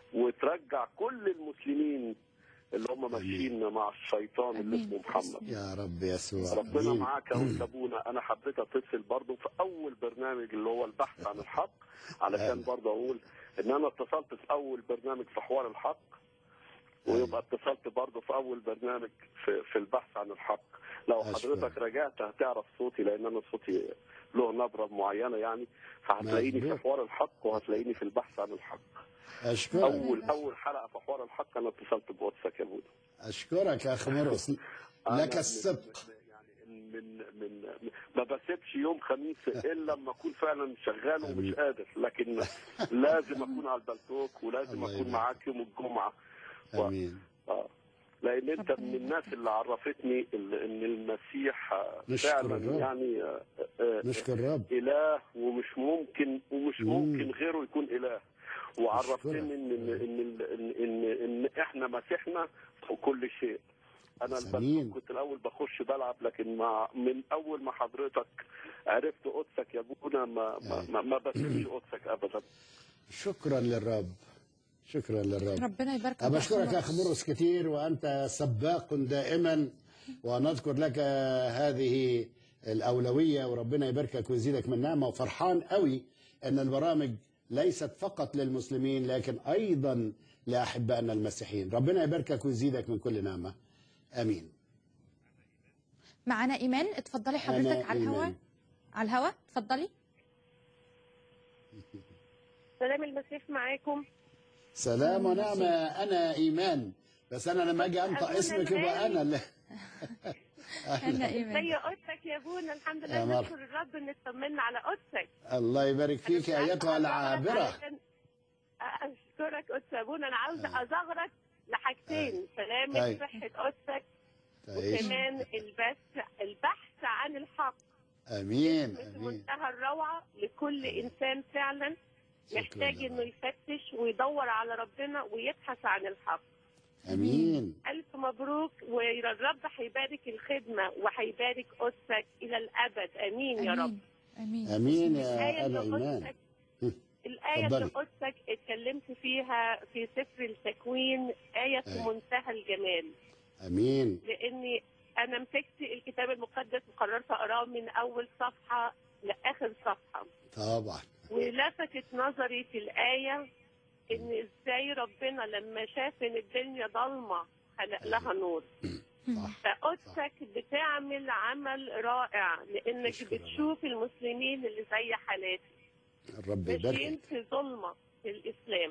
وترجع كل المسلمين اللي هم ماشيين مع الشيطان اللي آمين. اسمه محمد يا رب يسوع ربنا آمين. معاك يا أستاذ ابونا انا حبيت اتصل برضه في اول برنامج اللي هو البحث عن الحق علشان أهلا. برضه اقول ان انا اتصلت في اول برنامج في حوار الحق ويبقى اتصلت برضه في اول برنامج في, في البحث عن الحق لو أشكرك. حضرتك رجعت هتعرف صوتي لان انا صوتي له نبره معينه يعني هتلاقيني في مظبوط. حوار الحق وهتلاقيني في البحث عن الحق اشكرك اول اول حلقه في حوار الحق انا اتصلت بواتساب يا ابونا اشكرك يا اخ مرقص أنا لك من- السبق يعني من من من- ما بسيبش يوم خميس الا لما اكون فعلا شغال ومش أمين. قادر لكن لازم اكون على البلتوك ولازم الله اكون يبارك. معاك يوم الجمعه و- امين اه لان انت ربنا من الناس اللي عرفتني ال- ان المسيح آه، نشكر فعلا الرب. يعني آه، آه، نشكر رب اله ومش ممكن ومش مم. ممكن غيره يكون اله وعرفتني أشكرك. ان ان ان ان, إن, إن احنا مسيحنا فوق كل شيء انا أمين. البلد كنت الاول بخش بلعب لكن مع من اول ما حضرتك عرفت قدسك يا ابونا ما ما, أي. ما, ما بسيبش قدسك ابدا شكرا للرب شكرا للرب ربنا يبارك أنا بشكرك يا أخ مرقس كثير وأنت سباق دائما ونذكر لك هذه الأولوية وربنا يباركك ويزيدك من نعمة وفرحان قوي أن البرامج ليست فقط للمسلمين لكن أيضا لأحبائنا المسيحيين ربنا يباركك ويزيدك من كل نعمة أمين معانا إيمان اتفضلي حضرتك أنا على الهواء إيمان. على الهواء اتفضلي سلام المسيح معاكم سلام ونعمة أنا إيمان بس أنا لما أجي أنطق أبونا اسمك يبقى أنا اللي أهلا إيمان زي قدسك يا ابونا الحمد يا لله مرحبا. نشكر الرب ان اطمنا على قدسك الله يبارك فيك أنا مش أيتها عارفة العابرة علشان اشكرك قدس ابونا انا عاوزه ازغرك لحاجتين سلامة أي. صحة قدسك تعيش وكمان البث البحث عن الحق أمين في أمين منتهى الروعة لكل إنسان فعلا شكراً محتاج يا إنه رب. يفتش ويدور على ربنا ويبحث عن الحق أمين ألف مبروك والرب هيبارك الخدمة وهيبارك قدسك إلى الأبد آمين يا رب أمين أمين أمين الآية يا اللي أنا إيمان قدسك الآية اتفضلي. اللي قدسك اتكلمت فيها في سفر التكوين آية في أي. منتهى الجمال أمين لاني انا مسكت الكتاب المقدس وقررت اقراه من اول صفحه لاخر صفحه طبعا ولفتت نظري في الايه ان ازاي ربنا لما شاف ان الدنيا ضلمه خلق لها نور صح فقدسك بتعمل عمل رائع لانك أشكر الله. بتشوف المسلمين اللي زي حالاتي الرب ماشيين يباركك في ظلمه في الاسلام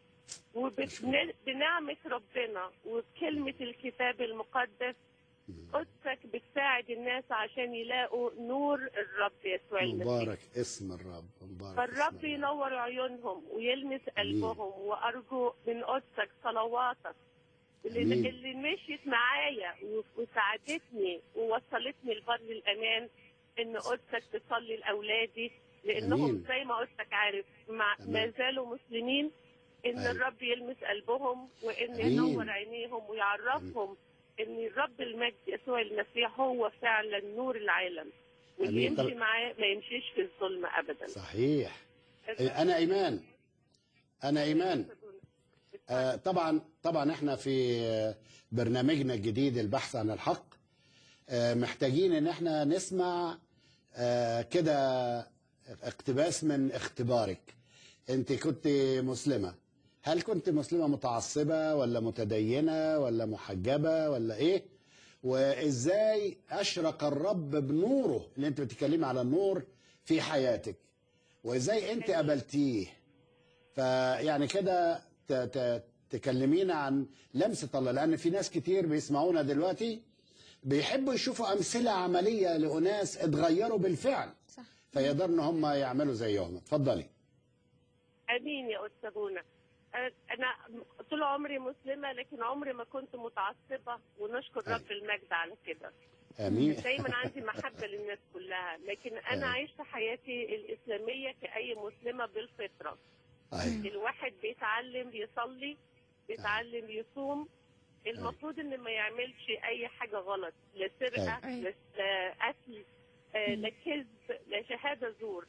أشكر. وبنعمة ربنا وبكلمة الكتاب المقدس قدسك بتساعد الناس عشان يلاقوا نور الرب يسوع المسيح مبارك اسم الرب مبارك فالرب اسم الرب. ينور عيونهم ويلمس قلبهم وأرجو من قدسك صلواتك اللي, أمين. اللي مشيت معايا و- وساعدتني ووصلتني لبر الأمان إن قدسك تصلي لأولادي لأنهم أمين. زي ما قدسك عارف مع أمين. ما زالوا مسلمين إن أيوة. الرب يلمس قلبهم وإن أمين. ينور عينيهم ويعرفهم إن الرب المجد يسوع المسيح هو فعلا نور العالم واللي أمين. طب- يمشي معاه ما يمشيش في الظلم أبدا صحيح أنا إيمان أنا إيمان آه، طبعا طبعا احنا في آه، برنامجنا الجديد البحث عن الحق آه، محتاجين ان احنا نسمع آه، كده اقتباس من اختبارك انت كنت مسلمة هل كنت مسلمة متعصبة ولا متدينة ولا محجبة ولا ايه وازاي اشرق الرب بنوره اللي انت بتتكلمي على النور في حياتك وازاي انت قبلتيه فيعني كده ت- ت- تكلمينا عن لمسة الله لأن في ناس كتير بيسمعونا دلوقتي بيحبوا يشوفوا أمثلة عملية لأناس اتغيروا بالفعل صح فيقدروا إن هم يعملوا زيهم اتفضلي امين يا استاذ بونا أه، انا طول عمري مسلمه لكن عمري ما كنت متعصبه ونشكر أيوة. رب المجد على كده آمين دايما عندي محبه للناس كلها لكن انا أيوة. عشت حياتي الاسلاميه كاي مسلمه بالفطره أيوة. الواحد بيتعلم يصلي بيتعلم يصوم المفروض ان ما يعملش اي حاجه غلط لا سرقه أيوة. لا لا قتل آه، لا كذب لا شهاده زور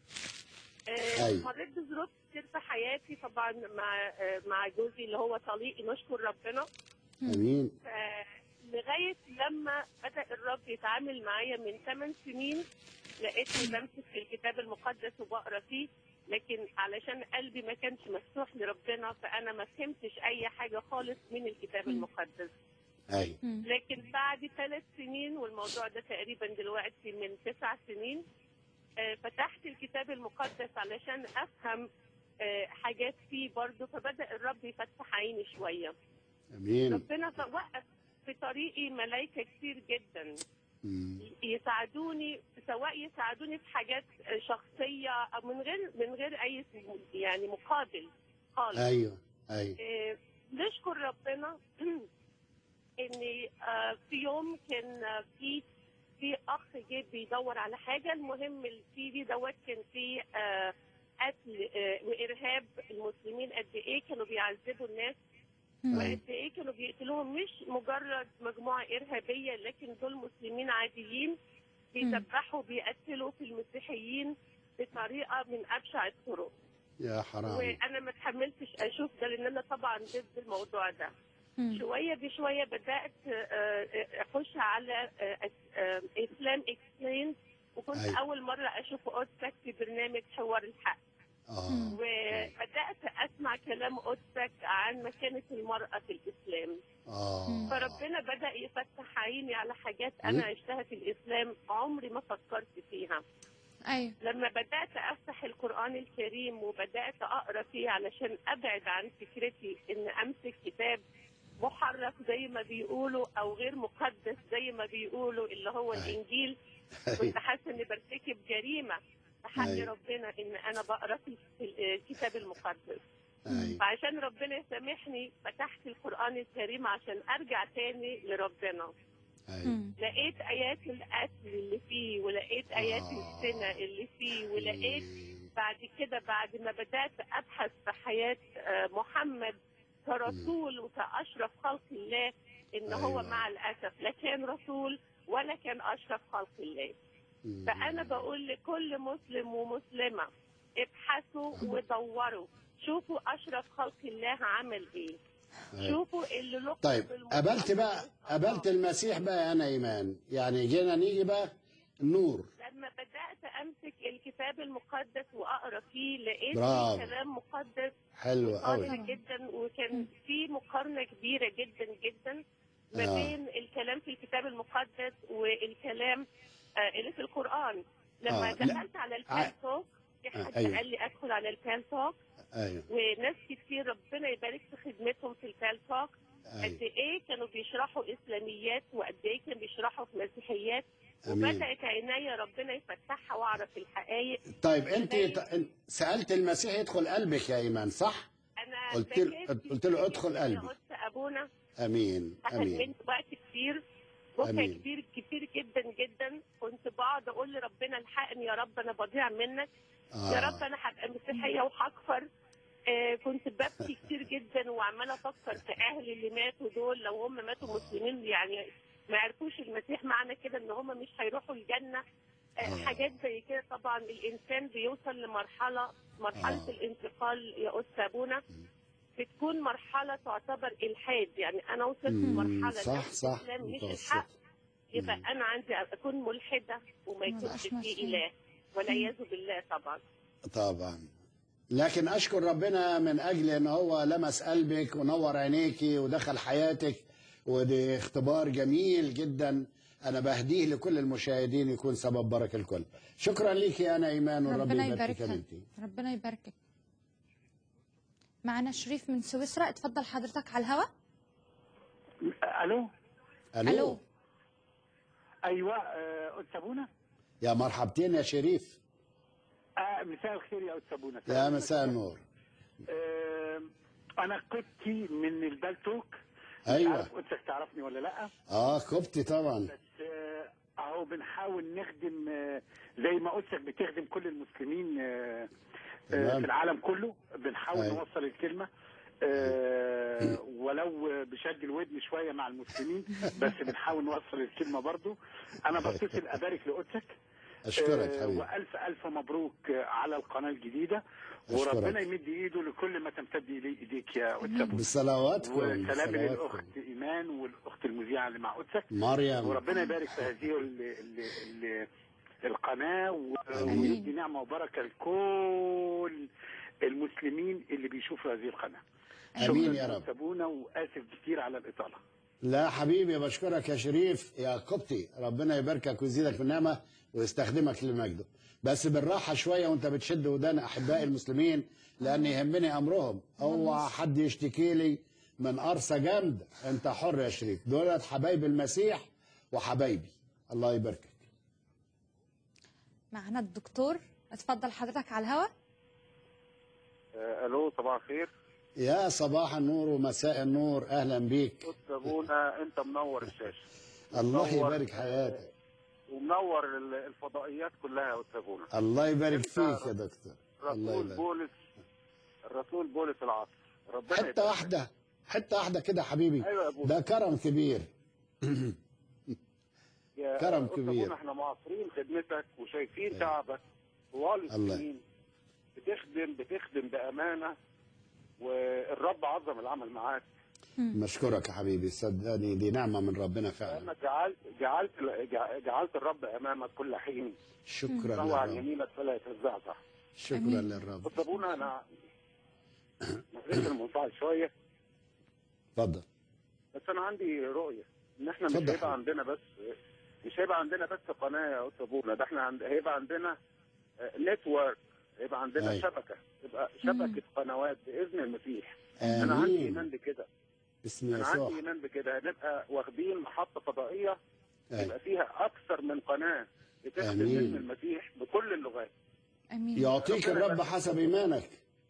آه، أيوة. مريت بظروف كتير في حياتي طبعا مع آه، مع جوزي اللي هو طليقي نشكر ربنا آمين آه، لغايه لما بدا الرب يتعامل معايا من 8 سنين لقيتني بمسك في الكتاب المقدس وبقرا فيه لكن علشان قلبي ما كانش مفتوح لربنا فانا ما فهمتش اي حاجه خالص من الكتاب المقدس أيوة مم. لكن بعد ثلاث سنين والموضوع ده تقريبا دلوقتي من تسع سنين آه، فتحت الكتاب المقدس علشان افهم آه، حاجات فيه برضه فبدا الرب يفتح عيني شويه آمين ربنا ف- وقف في طريقي ملائكه كتير جدا مم. يساعدوني سواء يساعدوني في حاجات شخصيه او من غير من غير اي يعني مقابل خالص أيوة أيوة آه، نشكر ربنا ان آه، في يوم كان آه، في في اخ جه بيدور على حاجه المهم السي في دوت كان فيه آه، قتل آه، وارهاب المسلمين قد ايه كانوا بيعذبوا الناس مم. وقد ايه كانوا بيقتلوهم مش مجرد مجموعه ارهابيه لكن دول مسلمين عاديين بيذبحوا بيقتلوا في المسيحيين بطريقه من ابشع الطرق يا حرام وانا ما اتحملتش اشوف ده لان انا طبعا ضد الموضوع ده مم. شويه بشويه بدات آه، آه، اخش على آه، آه، اسلام اكسبلين وكنت أيوة. اول مره اشوف قدسك في برنامج حوار الحق آه وبدات اسمع كلام قدسك عن مكانه المراه في الاسلام آه فربنا بدا يفتح عيني على حاجات انا عشتها في الاسلام عمري ما فكرت فيها ايوه لما بدأت أفتح القرآن الكريم وبدأت أقرأ فيه علشان أبعد عن فكرتي إن أمسك كتاب محرف زي ما بيقولوا أو غير مقدس زي ما بيقولوا اللي هو أيوة. الإنجيل كنت حاسة إني برتكب جريمة في حق أيوة. ربنا إن أنا بقرأ في في الكتاب المقدس أيوة فعشان ربنا يسامحني فتحت القرآن الكريم عشان أرجع تاني لربنا أيوة مم. لقيت آيات القتل اللي فيه ولقيت آيات آه. الزنا اللي فيه ولقيت بعد كده بعد ما بدأت أبحث في حياة آه، محمد كرسول وكأشرف خلق الله إن هو أيوة. مع الأسف لا كان رسول ولا كان أشرف خلق الله مم. فأنا بقول لكل مسلم ومسلمة ابحثوا ودوروا شوفوا أشرف خلق الله عمل إيه أيوة. شوفوا اللي لقب طيب بالمحمد قابلت بقى قابلت المسيح بقى انا ايمان يعني جينا نيجي بقى النور لما بدأت أمسك الكتاب المقدس وأقرأ فيه لقيت برافو. فيه كلام مقدس حلو قوي قوي جدا وكان في مقارنة كبيرة جدا جدا ما آه. بين الكلام في الكتاب المقدس والكلام آه، اللي في القرآن لما آه، لا. دخلت على البال توك في آه، حد أيوة. قال لي أدخل على البال توك ايوه وناس كتير ربنا يبارك في خدمتهم في البال توك قد ايوه ايه كانوا بيشرحوا اسلاميات وقد ايه كانوا بيشرحوا في مسيحيات امين وبدات عينيا ربنا يفتحها واعرف الحقائق طيب انت ت- سالت المسيح يدخل قلبك يا ايمان صح انا قلت له- بكيت قلت له كتير ادخل جداً. قلبي. قلت ابونا امين اخذ امين مني وقت كتير بكى أمين. كتير كتير جدا جدا كنت بقعد اقول لربنا الحقني يا رب انا بضيع منك يا رب آه. انا هبقى مسيحيه وهكفر آه كنت ببكي كتير جدا وعماله افكر في اهلي اللي ماتوا دول لو هم ماتوا مسلمين يعني ما يعرفوش المسيح معنى كده ان هم مش هيروحوا الجنه آه آه. حاجات زي كده طبعا الانسان بيوصل لمرحله مرحله آه. الانتقال يا استاذ ابونا بتكون مرحله تعتبر الحاد يعني انا وصلت مم، لمرحله صح، لو صح، الإسلام مش متوسط. الحق يبقى مم. انا عندي اكون ملحده وما ما يكونش بقاش في مسيحي. اله والعياذ بالله طبعا طبعا لكن اشكر ربنا من اجل ان هو لمس قلبك ونور عينيكي ودخل حياتك ودي اختبار جميل جدا انا بهديه لكل المشاهدين يكون سبب بركه الكل شكرا ليك يا انا ايمان والرب ربنا يباركك يا يباركك بنتي ربنا يباركك معنا شريف من سويسرا اتفضل حضرتك على الهواء الو الو ايوه آه، استاذ سابونا يا مرحبتين يا شريف آه مساء الخير يا استاذ سابونا يا مساء النور آه انا كنت من البلتوك أيوة. عارف قدسك تعرفني ولا لا اه كوبتي طبعا بس آه، اهو بنحاول نخدم آه، زي ما قدسك بتخدم كل المسلمين آه، آه، تمام. في العالم كله بنحاول أيوة. نوصل الكلمه آه، ولو بشد الودن شويه مع المسلمين بس بنحاول نوصل الكلمه برضو انا بتصل ابارك لقدسك اشكرك آه، حبيبي والف الف مبروك آه، على القناه الجديده أشكرك. وربنا يمد ايده لكل ما تمتد اليه ايديك يا قدسك بصلواتكم وسلام بصلواتكم للاخت ايمان والاخت المذيعه اللي مع قدسك مريم وربنا يبارك في هذه ال ال ال القناه و- آمين. ويدي نعمه وبركه لكل المسلمين اللي بيشوفوا هذه القناه امين يا رب سابونا واسف كتير على الاطاله لا حبيبي بشكرك يا شريف يا قبطي ربنا يباركك ويزيدك بالنعمة ويستخدمك لمجده بس بالراحة شوية وانت بتشد ودان أحبائي المسلمين لأن يهمني أمرهم اوعى حد يشتكي لي من قرصة جامدة انت حر يا شريف دولت حبايب المسيح وحبايبي الله يباركك معنا الدكتور اتفضل حضرتك على الهواء آه، الو صباح الخير يا صباح النور ومساء النور أهلا بيك استاذ ابونا انت منور الشاشه الله منور. يبارك حياتك ومنور ال- الفضائيات كلها يا استاذ ابونا الله يبارك أنت فيك يا دكتور الله رسول يبارك بولس الرسول بولس العصر ربنا حتة يبارك. واحدة حتة واحدة كده يا حبيبي ايوه يا ابونا ده كرم كبير يا كرم أستاذ كبير. أبونا احنا معاصرين خدمتك وشايفين تعبك طوال الله. السنين بتخدم بتخدم بامانه والرب عظم العمل معاك مشكورك يا حبيبي صدقني دي نعمة من ربنا فعلا لانك جعلت جعلت جعلت الرب امامك كل حين شكرا فهو عن للرب يمينك فلا يتزعزع شكرا للرب بص ابونا انا معلش المنفعل شويه اتفضل بس انا عندي رؤيه ان احنا مش اتفضل هيبقى حبيبي. عندنا بس مش هيبقى عندنا بس قناه يا استاذ ابونا ده احنا عند... هيبقى عندنا نتورك هيبقى عندنا أيوة. شبكه تبقى شبكه قنوات باذن المسيح انا عندي آمين ايمان بكده باسم انا يسوع عندي ايمان بكده هنبقى واخدين محطه فضائيه أيوة. يبقى فيها اكثر من قناه بتخدم آمين. اسم المسيح بكل اللغات امين يعطيك ربنا الرب يبارك. حسب إيمانك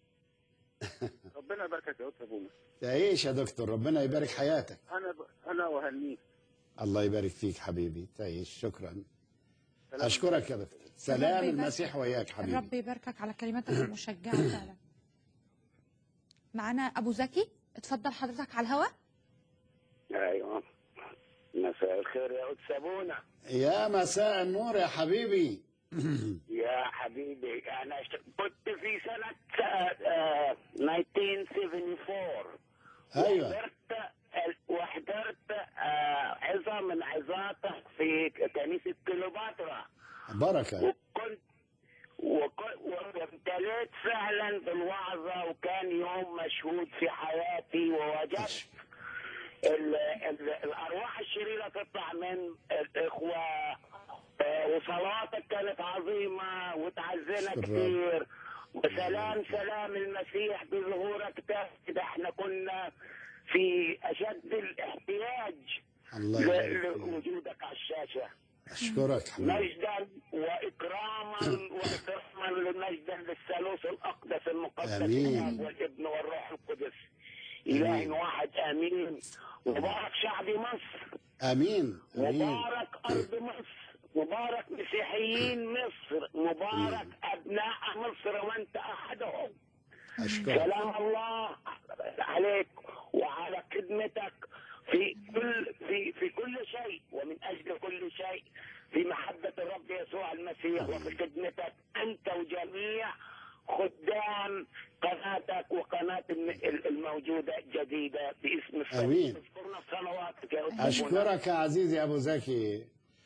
ربنا يباركك يا استاذ ابونا تعيش يا دكتور ربنا يبارك حياتك انا ب... انا وهنيك الله يبارك فيك حبيبي تعيش شكرا سلام. أشكرك يا دكتور سلام الرب يبارك. المسيح وياك حبيبي الرب يباركك على كلماتك المشجعة فعلا معنا أبو زكي اتفضل حضرتك على الهواء ايوه مساء الخير يا أستاذ سابونا يا مساء النور يا حبيبي يا حبيبي انا ش- كنت في سنه آه، 1974 أيوة وحضرت وحضرت آه، عظه من عظاتك في كنيسه كليوباترا بركة وكنت وك- وامتليت فعلا بالوعظه وكان يوم مشهود في حياتي ووجدت ال ال الارواح الشريره تطلع من الاخوه آه، وصلاتك كانت عظيمه وتعزنا شكراً. كثير وسلام سلام المسيح بظهورك ده احنا كنا في اشد الاحتياج الله ل- يبارك فيك لوجودك على الشاشه أشكرك حبيبي مجدا واكراما واكراما لمجدا للثالوث الاقدس المقدس آمين. الاب والابن والروح القدس اله واحد امين مبارك شعب مصر آمين آمين مبارك ارض مصر مبارك مسيحيين مصر مبارك ابناء مصر وانت احدهم أشكرك سلام الله عليك وعلى خدمتك في كل في في كل شيء ومن اجل كل شيء في محبه الرب يسوع المسيح وفي خدمتك انت وجميع خدام قناتك وقناه الم- الموجوده الجديده باسم الصليب آمين. اذكرنا في صلواتك يا أستاذ منى. أشكرك يا عزيزي أبو زكي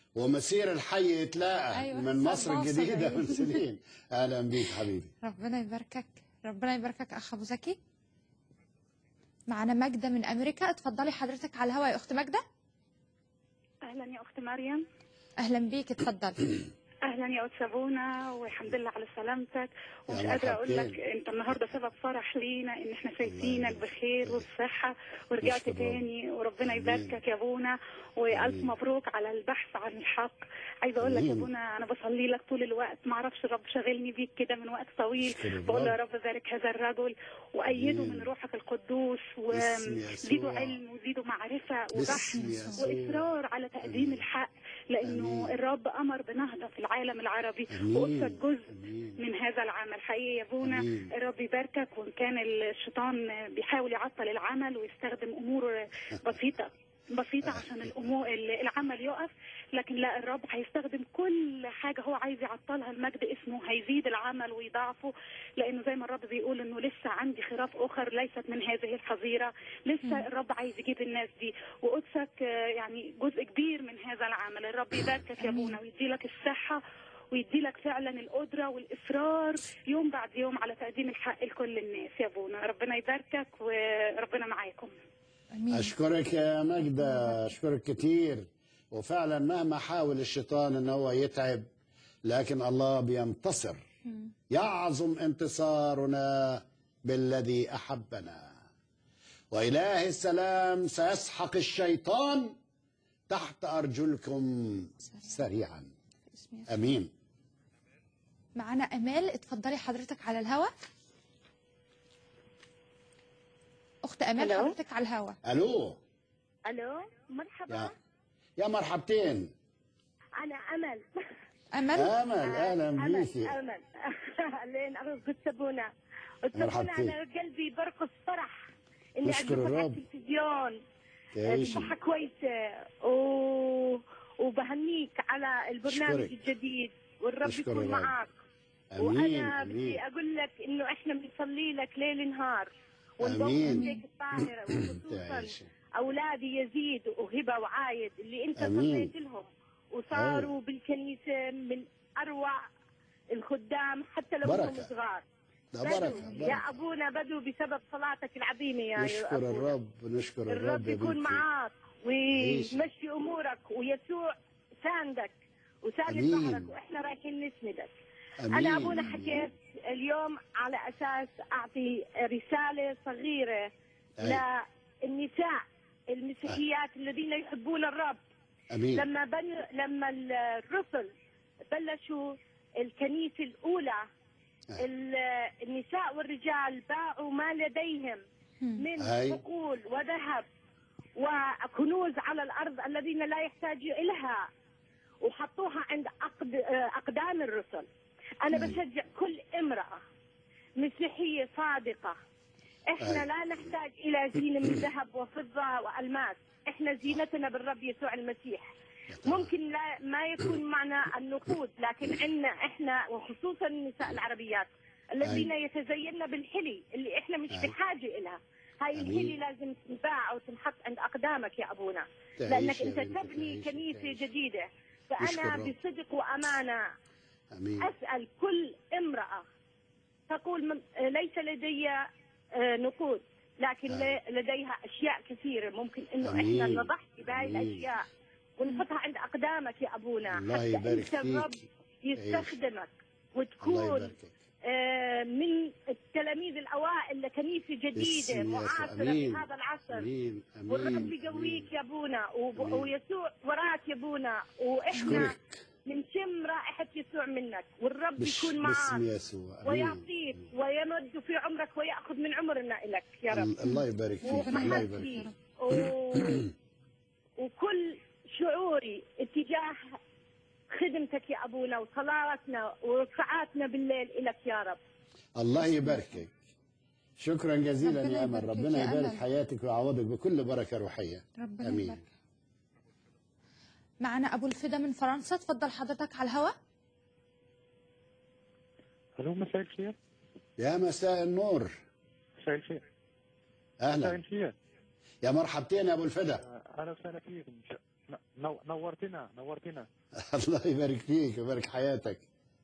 ومسير الحي يتلاقى أيوة، من مصر صار الجديدة واصل. من سنين أهلا بيك حبيبي ربنا يباركك ربنا يباركك اخ ابو زكي معنا ماجدة من امريكا اتفضلي حضرتك على الهواء يا اخت ماجدة اهلا يا اخت مريم اهلا بيك اتفضلي اهلا يا استاذ سابونا والحمد لله على سلامتك ومش يا قادره اقول لك مرحبتين. انت النهارده سبب فرح لينا ان احنا شايفينك بخير وبصحه ورجعت نشكر رب. تاني وربنا يباركك يا ابونا والف آمين. مبروك على البحث عن الحق عايزه اقول لك يا آمين. ابونا انا بصلي لك طول الوقت ما اعرفش الرب شاغلني بيك كده من وقت طويل نشكر بقول له يا الرب. رب بارك هذا الرجل وايده آمين. من روحك القدوس باسم يسوع. وزيده علم وزيده معرفه وبحث باسم يسوع. واصرار على تقديم الحق لانه آمين. الرب امر بنهضه في العالم العربي آمين. وقصه جزء آمين. من هذا العمل حقيقي يا ابونا آمين. الرب يباركك وان كان الشيطان بيحاول يعطل العمل ويستخدم امور بسيطه بسيطة عشان الأمور العمل يقف لكن لا الرب هيستخدم كل حاجة هو عايز يعطلها المجد اسمه هيزيد العمل ويضاعفه لأنه زي ما الرب بيقول إنه لسه عندي خراف أخر ليست من هذه الحظيرة لسه الرب عايز يجيب الناس دي وقدسك آه، يعني جزء كبير من هذا العمل الرب يباركك يا أبونا ويديلك الصحة ويديلك فعلا القدرة والإصرار يوم بعد يوم على تقديم الحق لكل الناس يا أبونا ربنا يباركك وربنا معاكم امين أشكرك يا ماجدة أشكرك كتير وفعلا مهما حاول الشيطان أن هو يتعب لكن الله بينتصر يعظم انتصارنا بالذي أحبنا وإله السلام سيسحق الشيطان تحت أرجلكم سريعا باسم يسوع. أمين معنا امال اتفضلي حضرتك على الهواء اخت امال ألو. حضرتك على الهواء ألو الو مرحبا يا, يا مرحبتين انا امل امل أمل أهلا امل بيكي امل لين اخذ سبونا مرحبتين. سبونا انا قلبي برقص فرح اني نشكر اشوفك على الرب. التلفزيون تعيشي صحة كويسة و... وبهنيك على البرنامج أشكرك. الجديد والرب نشكر يكون الرب. معك أمين وانا بدي أمين اقول لك انه احنا بنصلي لك ليل نهار آمين. ونضم ايديك الطاهرة وخصوصا تعيشي اولادي يزيد وهبه وعايد اللي انت آمين. صليت لهم وصاروا بالكنيسه من اروع الخدام حتى لو انهم بركة. صغار ده بدوا. بركة يا بركة ابونا بدوا بسبب صلاتك العظيمه يا نشكر أبونا. الرب نشكر الرب الرب يا يكون بنتي. معاك عيش. ويمشي امورك ويسوع ساندك وساند أمين. ظهرك واحنا رايحين نسندك أمين. انا ابونا حكيت اليوم على اساس اعطي رساله صغيره أي. للنساء المسيحيات الذين يحبون الرب أمين لما بن... لما الرسل بلشوا الكنيسه الاولى أي. ال- النساء والرجال باعوا ما لديهم من أي. حقول وذهب وكنوز على الارض الذين لا يحتاجوا اليها وحطوها عند أقد... اقدام الرسل انا أي. بشجع كل امراه مسيحيه صادقه احنا أي. لا نحتاج الى زينه من ذهب وفضه والماس احنا زينتنا بالرب يسوع المسيح ممكن لا ما يكون معنا النقود لكن عندنا احنا وخصوصا النساء العربيات الذين يتزينن بالحلي اللي احنا مش أي. بحاجه الها هاي أمين. الحلي لازم تنباع او تنحط عند اقدامك يا ابونا تعيش لانك يا انت بنتي، تبني تعيش، كنيسه تعيش. جديده نشكر فانا الرب. بصدق وامانه أمين اسال كل امراه تقول من ليس لدي آه، نقود لكن آه. ل- لديها اشياء كثيره ممكن انه أمين. احنا نضحي بهاي أمين. الاشياء ونحطها عند اقدامك يا ابونا الله حتى يبارك انت الرب فيك يستخدمك الله وتكون يباركك آه، من التلاميذ الاوائل لكنيسه جديده باسم يسوع. معاصره في أمين. هذا العصر أمين أمين والرب يقويك يا ابونا وب- أمين. ويسوع وراك يا ابونا واحنا أشكرك بنشم رائحه يسوع منك والرب بش يكون باسم معك يسوع أمين ويعطيك ويمد في عمرك وياخذ من عمرنا لك يا رب ال- الله يبارك فيك الله يبارك ومحبتي فيك و... وكل شعوري اتجاه خدمتك يا ابونا وصلاتنا وركعاتنا بالليل لك يا رب الله يباركك شكرا جزيلا ربنا يا امل يباركك ربنا يا يبارك أمل. حياتك ويعوضك بكل بركه روحيه ربنا امين يبارك معنا ابو الفدا من فرنسا اتفضل حضرتك على الهواء الو مساء الخير يا مساء النور مساء الخير مساء اهلا الخير يا مرحبتين يا ابو الفدا اهلا وسهلا فيكم نو- نورتنا نورتنا الله يبارك فيك ويبارك حياتك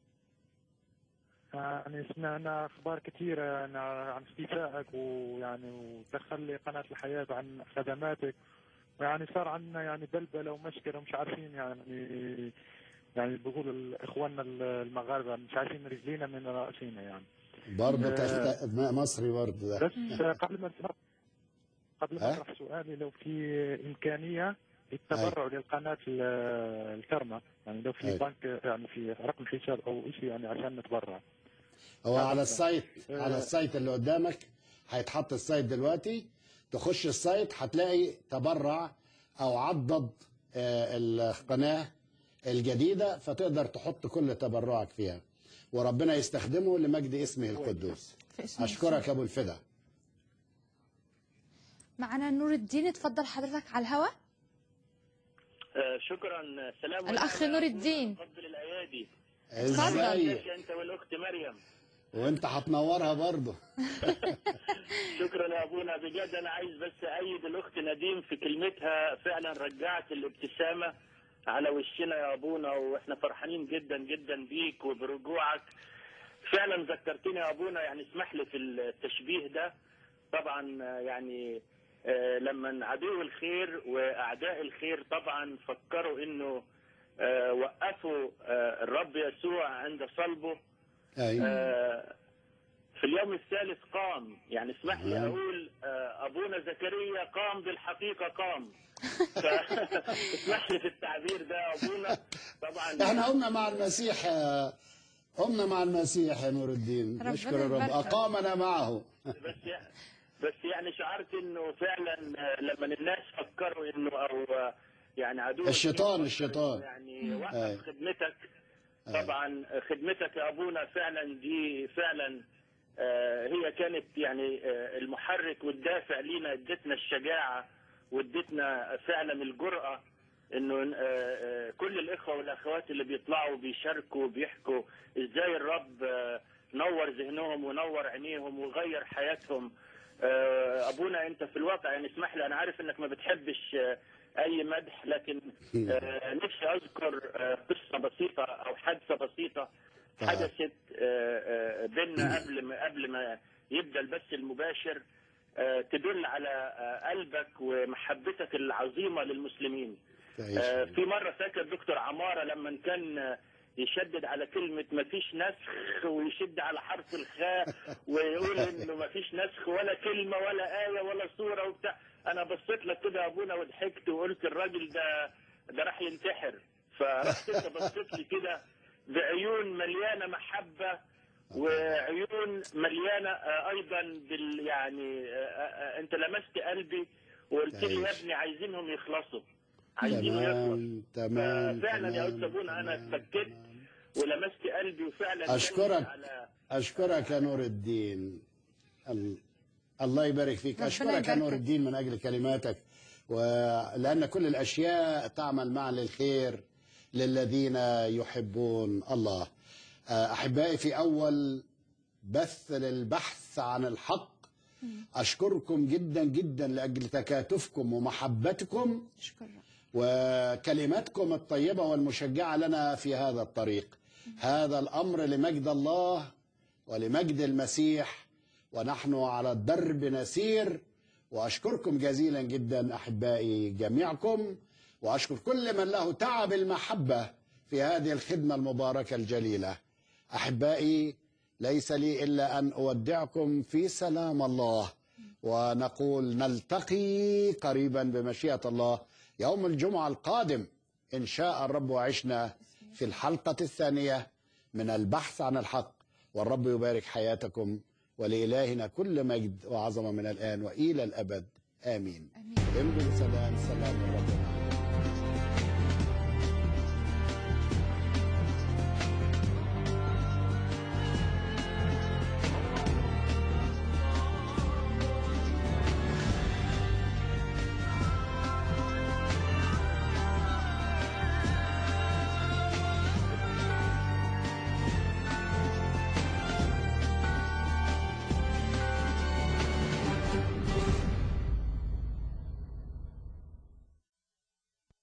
يعني سمعنا اخبار كثيره عن عن اختفائك ويعني وتخلي قناه الحياه عن خدماتك ويعني صار عندنا يعني بلبله ومشكله ومش عارفين يعني يعني بيقولوا اخواننا المغاربه مش عارفين رجلينا من راسينا يعني برضه آه. تخت... مصري برضه ده بس قبل ما قبل ما ها؟ اطرح سؤالي لو في امكانيه للتبرع للقناه ال- الكرمه يعني لو في أي. بنك يعني في رقم حساب او شيء يعني عشان نتبرع هو هذا على هو. السايت آه. على السايت اللي قدامك هيتحط السايت دلوقتي تخش السايت هتلاقي تبرع او عضد آه، القناه الجديده فتقدر تحط كل تبرعك فيها وربنا يستخدمه لمجد اسمه القدوس في اسم اشكرك يا ابو الفدا معنا نور الدين اتفضل حضرتك على الهواء آه، شكرا سلام الأخ ونعمة. نور الدين. فضل الايادي اتفضل. ازيك انت والاخت مريم وانت هتنورها برضه شكرا يا ابونا بجد انا عايز بس ايد الاخت نديم في كلمتها فعلا رجعت الابتسامه على وشنا يا ابونا واحنا فرحانين جدا جدا بيك وبرجوعك فعلا ذكرتني يا ابونا يعني اسمح لي في التشبيه ده طبعا آه، يعني آه، لما عدو الخير واعداء الخير طبعا فكروا انه آه، وقفوا آه، الرب يسوع عند صلبه ايوه آه، في اليوم الثالث قام يعني اسمح لي تمام. اقول آه، ابونا زكريا قام بالحقيقه قام ف- اسمح لي في التعبير ده يا ابونا طبعا احنا قمنا مع المسيح يا- قمنا مع المسيح يا نور الدين ربنا نشكر الرب يباركك. اقامنا معه بس يعني بس يعني شعرت انه فعلا آه، لما الناس فكروا انه او آه، يعني عدو الشيطان الشيطان يعني أي. وقف خدمتك أي. طبعا خدمتك يا ابونا فعلا دي فعلا آه، هي كانت يعني آه، المحرك والدافع لينا ادتنا الشجاعه وادتنا فعلا الجرأه انه آه، آه، كل الاخوه والاخوات اللي بيطلعوا بيشاركوا وبيحكوا ازاي الرب آه، نور ذهنهم ونور عينيهم وغير حياتهم آه، ابونا انت في الواقع يعني اسمح لي انا عارف انك ما بتحبش آه، اي مدح لكن آه، نفسي اذكر آه، قصه بسيطه او حادثه بسيطه حدثت آه، آه، بيننا قبل ما قبل ما يبدا البث المباشر آه، تدل على آه، قلبك ومحبتك العظيمه للمسلمين آه، في مره فاكر دكتور عماره لما كان آه، يشدد على كلمة مفيش نسخ ويشد على حرف الخاء ويقول انه مفيش نسخ ولا كلمة ولا آية ولا صورة وبتاع انا بصيت لك كده يا ابونا وضحكت وقلت الراجل ده ده راح ينتحر فرحت انت بصيت لي كده بعيون مليانة محبة وعيون مليانة آه، ايضا بال يعني آه، آه، انت لمست قلبي وقلت لي يا ابني عايزينهم يخلصوا عايزينه يخلص تمام تمام فعلا يا تمام. استاذ ابونا انا اتفكت ولمست قلبي وفعلا أشكرك. على أشكرك يا نور الدين ال- الله يبارك فيك ربنا أشكرك يا يباركك. نور الدين من أجل كلماتك ولأن كل الأشياء تعمل معا للخير للذين يحبون الله أحبائي في أول بث للبحث عن الحق أشكركم جدا جدا لأجل تكاتفكم ومحبتكم شكرا وكلماتكم الطيبة والمشجعة لنا في هذا الطريق هذا الأمر لمجد الله ولمجد المسيح ونحن على الدرب نسير وأشكركم جزيلا جدا أحبائي جميعكم وأشكر كل من له تعب المحبة في هذه الخدمة المباركة الجليلة أحبائي ليس لي إلا أن أودعكم في سلام الله ونقول نلتقي قريبا بمشيئة الله يوم الجمعة القادم إن شاء الرب وعشنا في الحلقة الثانية من البحث عن الحق والرب يبارك حياتكم ولإلهنا كل مجد وعظمة من الآن وإلى الأبد آمين امضوا بسلام سلام الرب معكم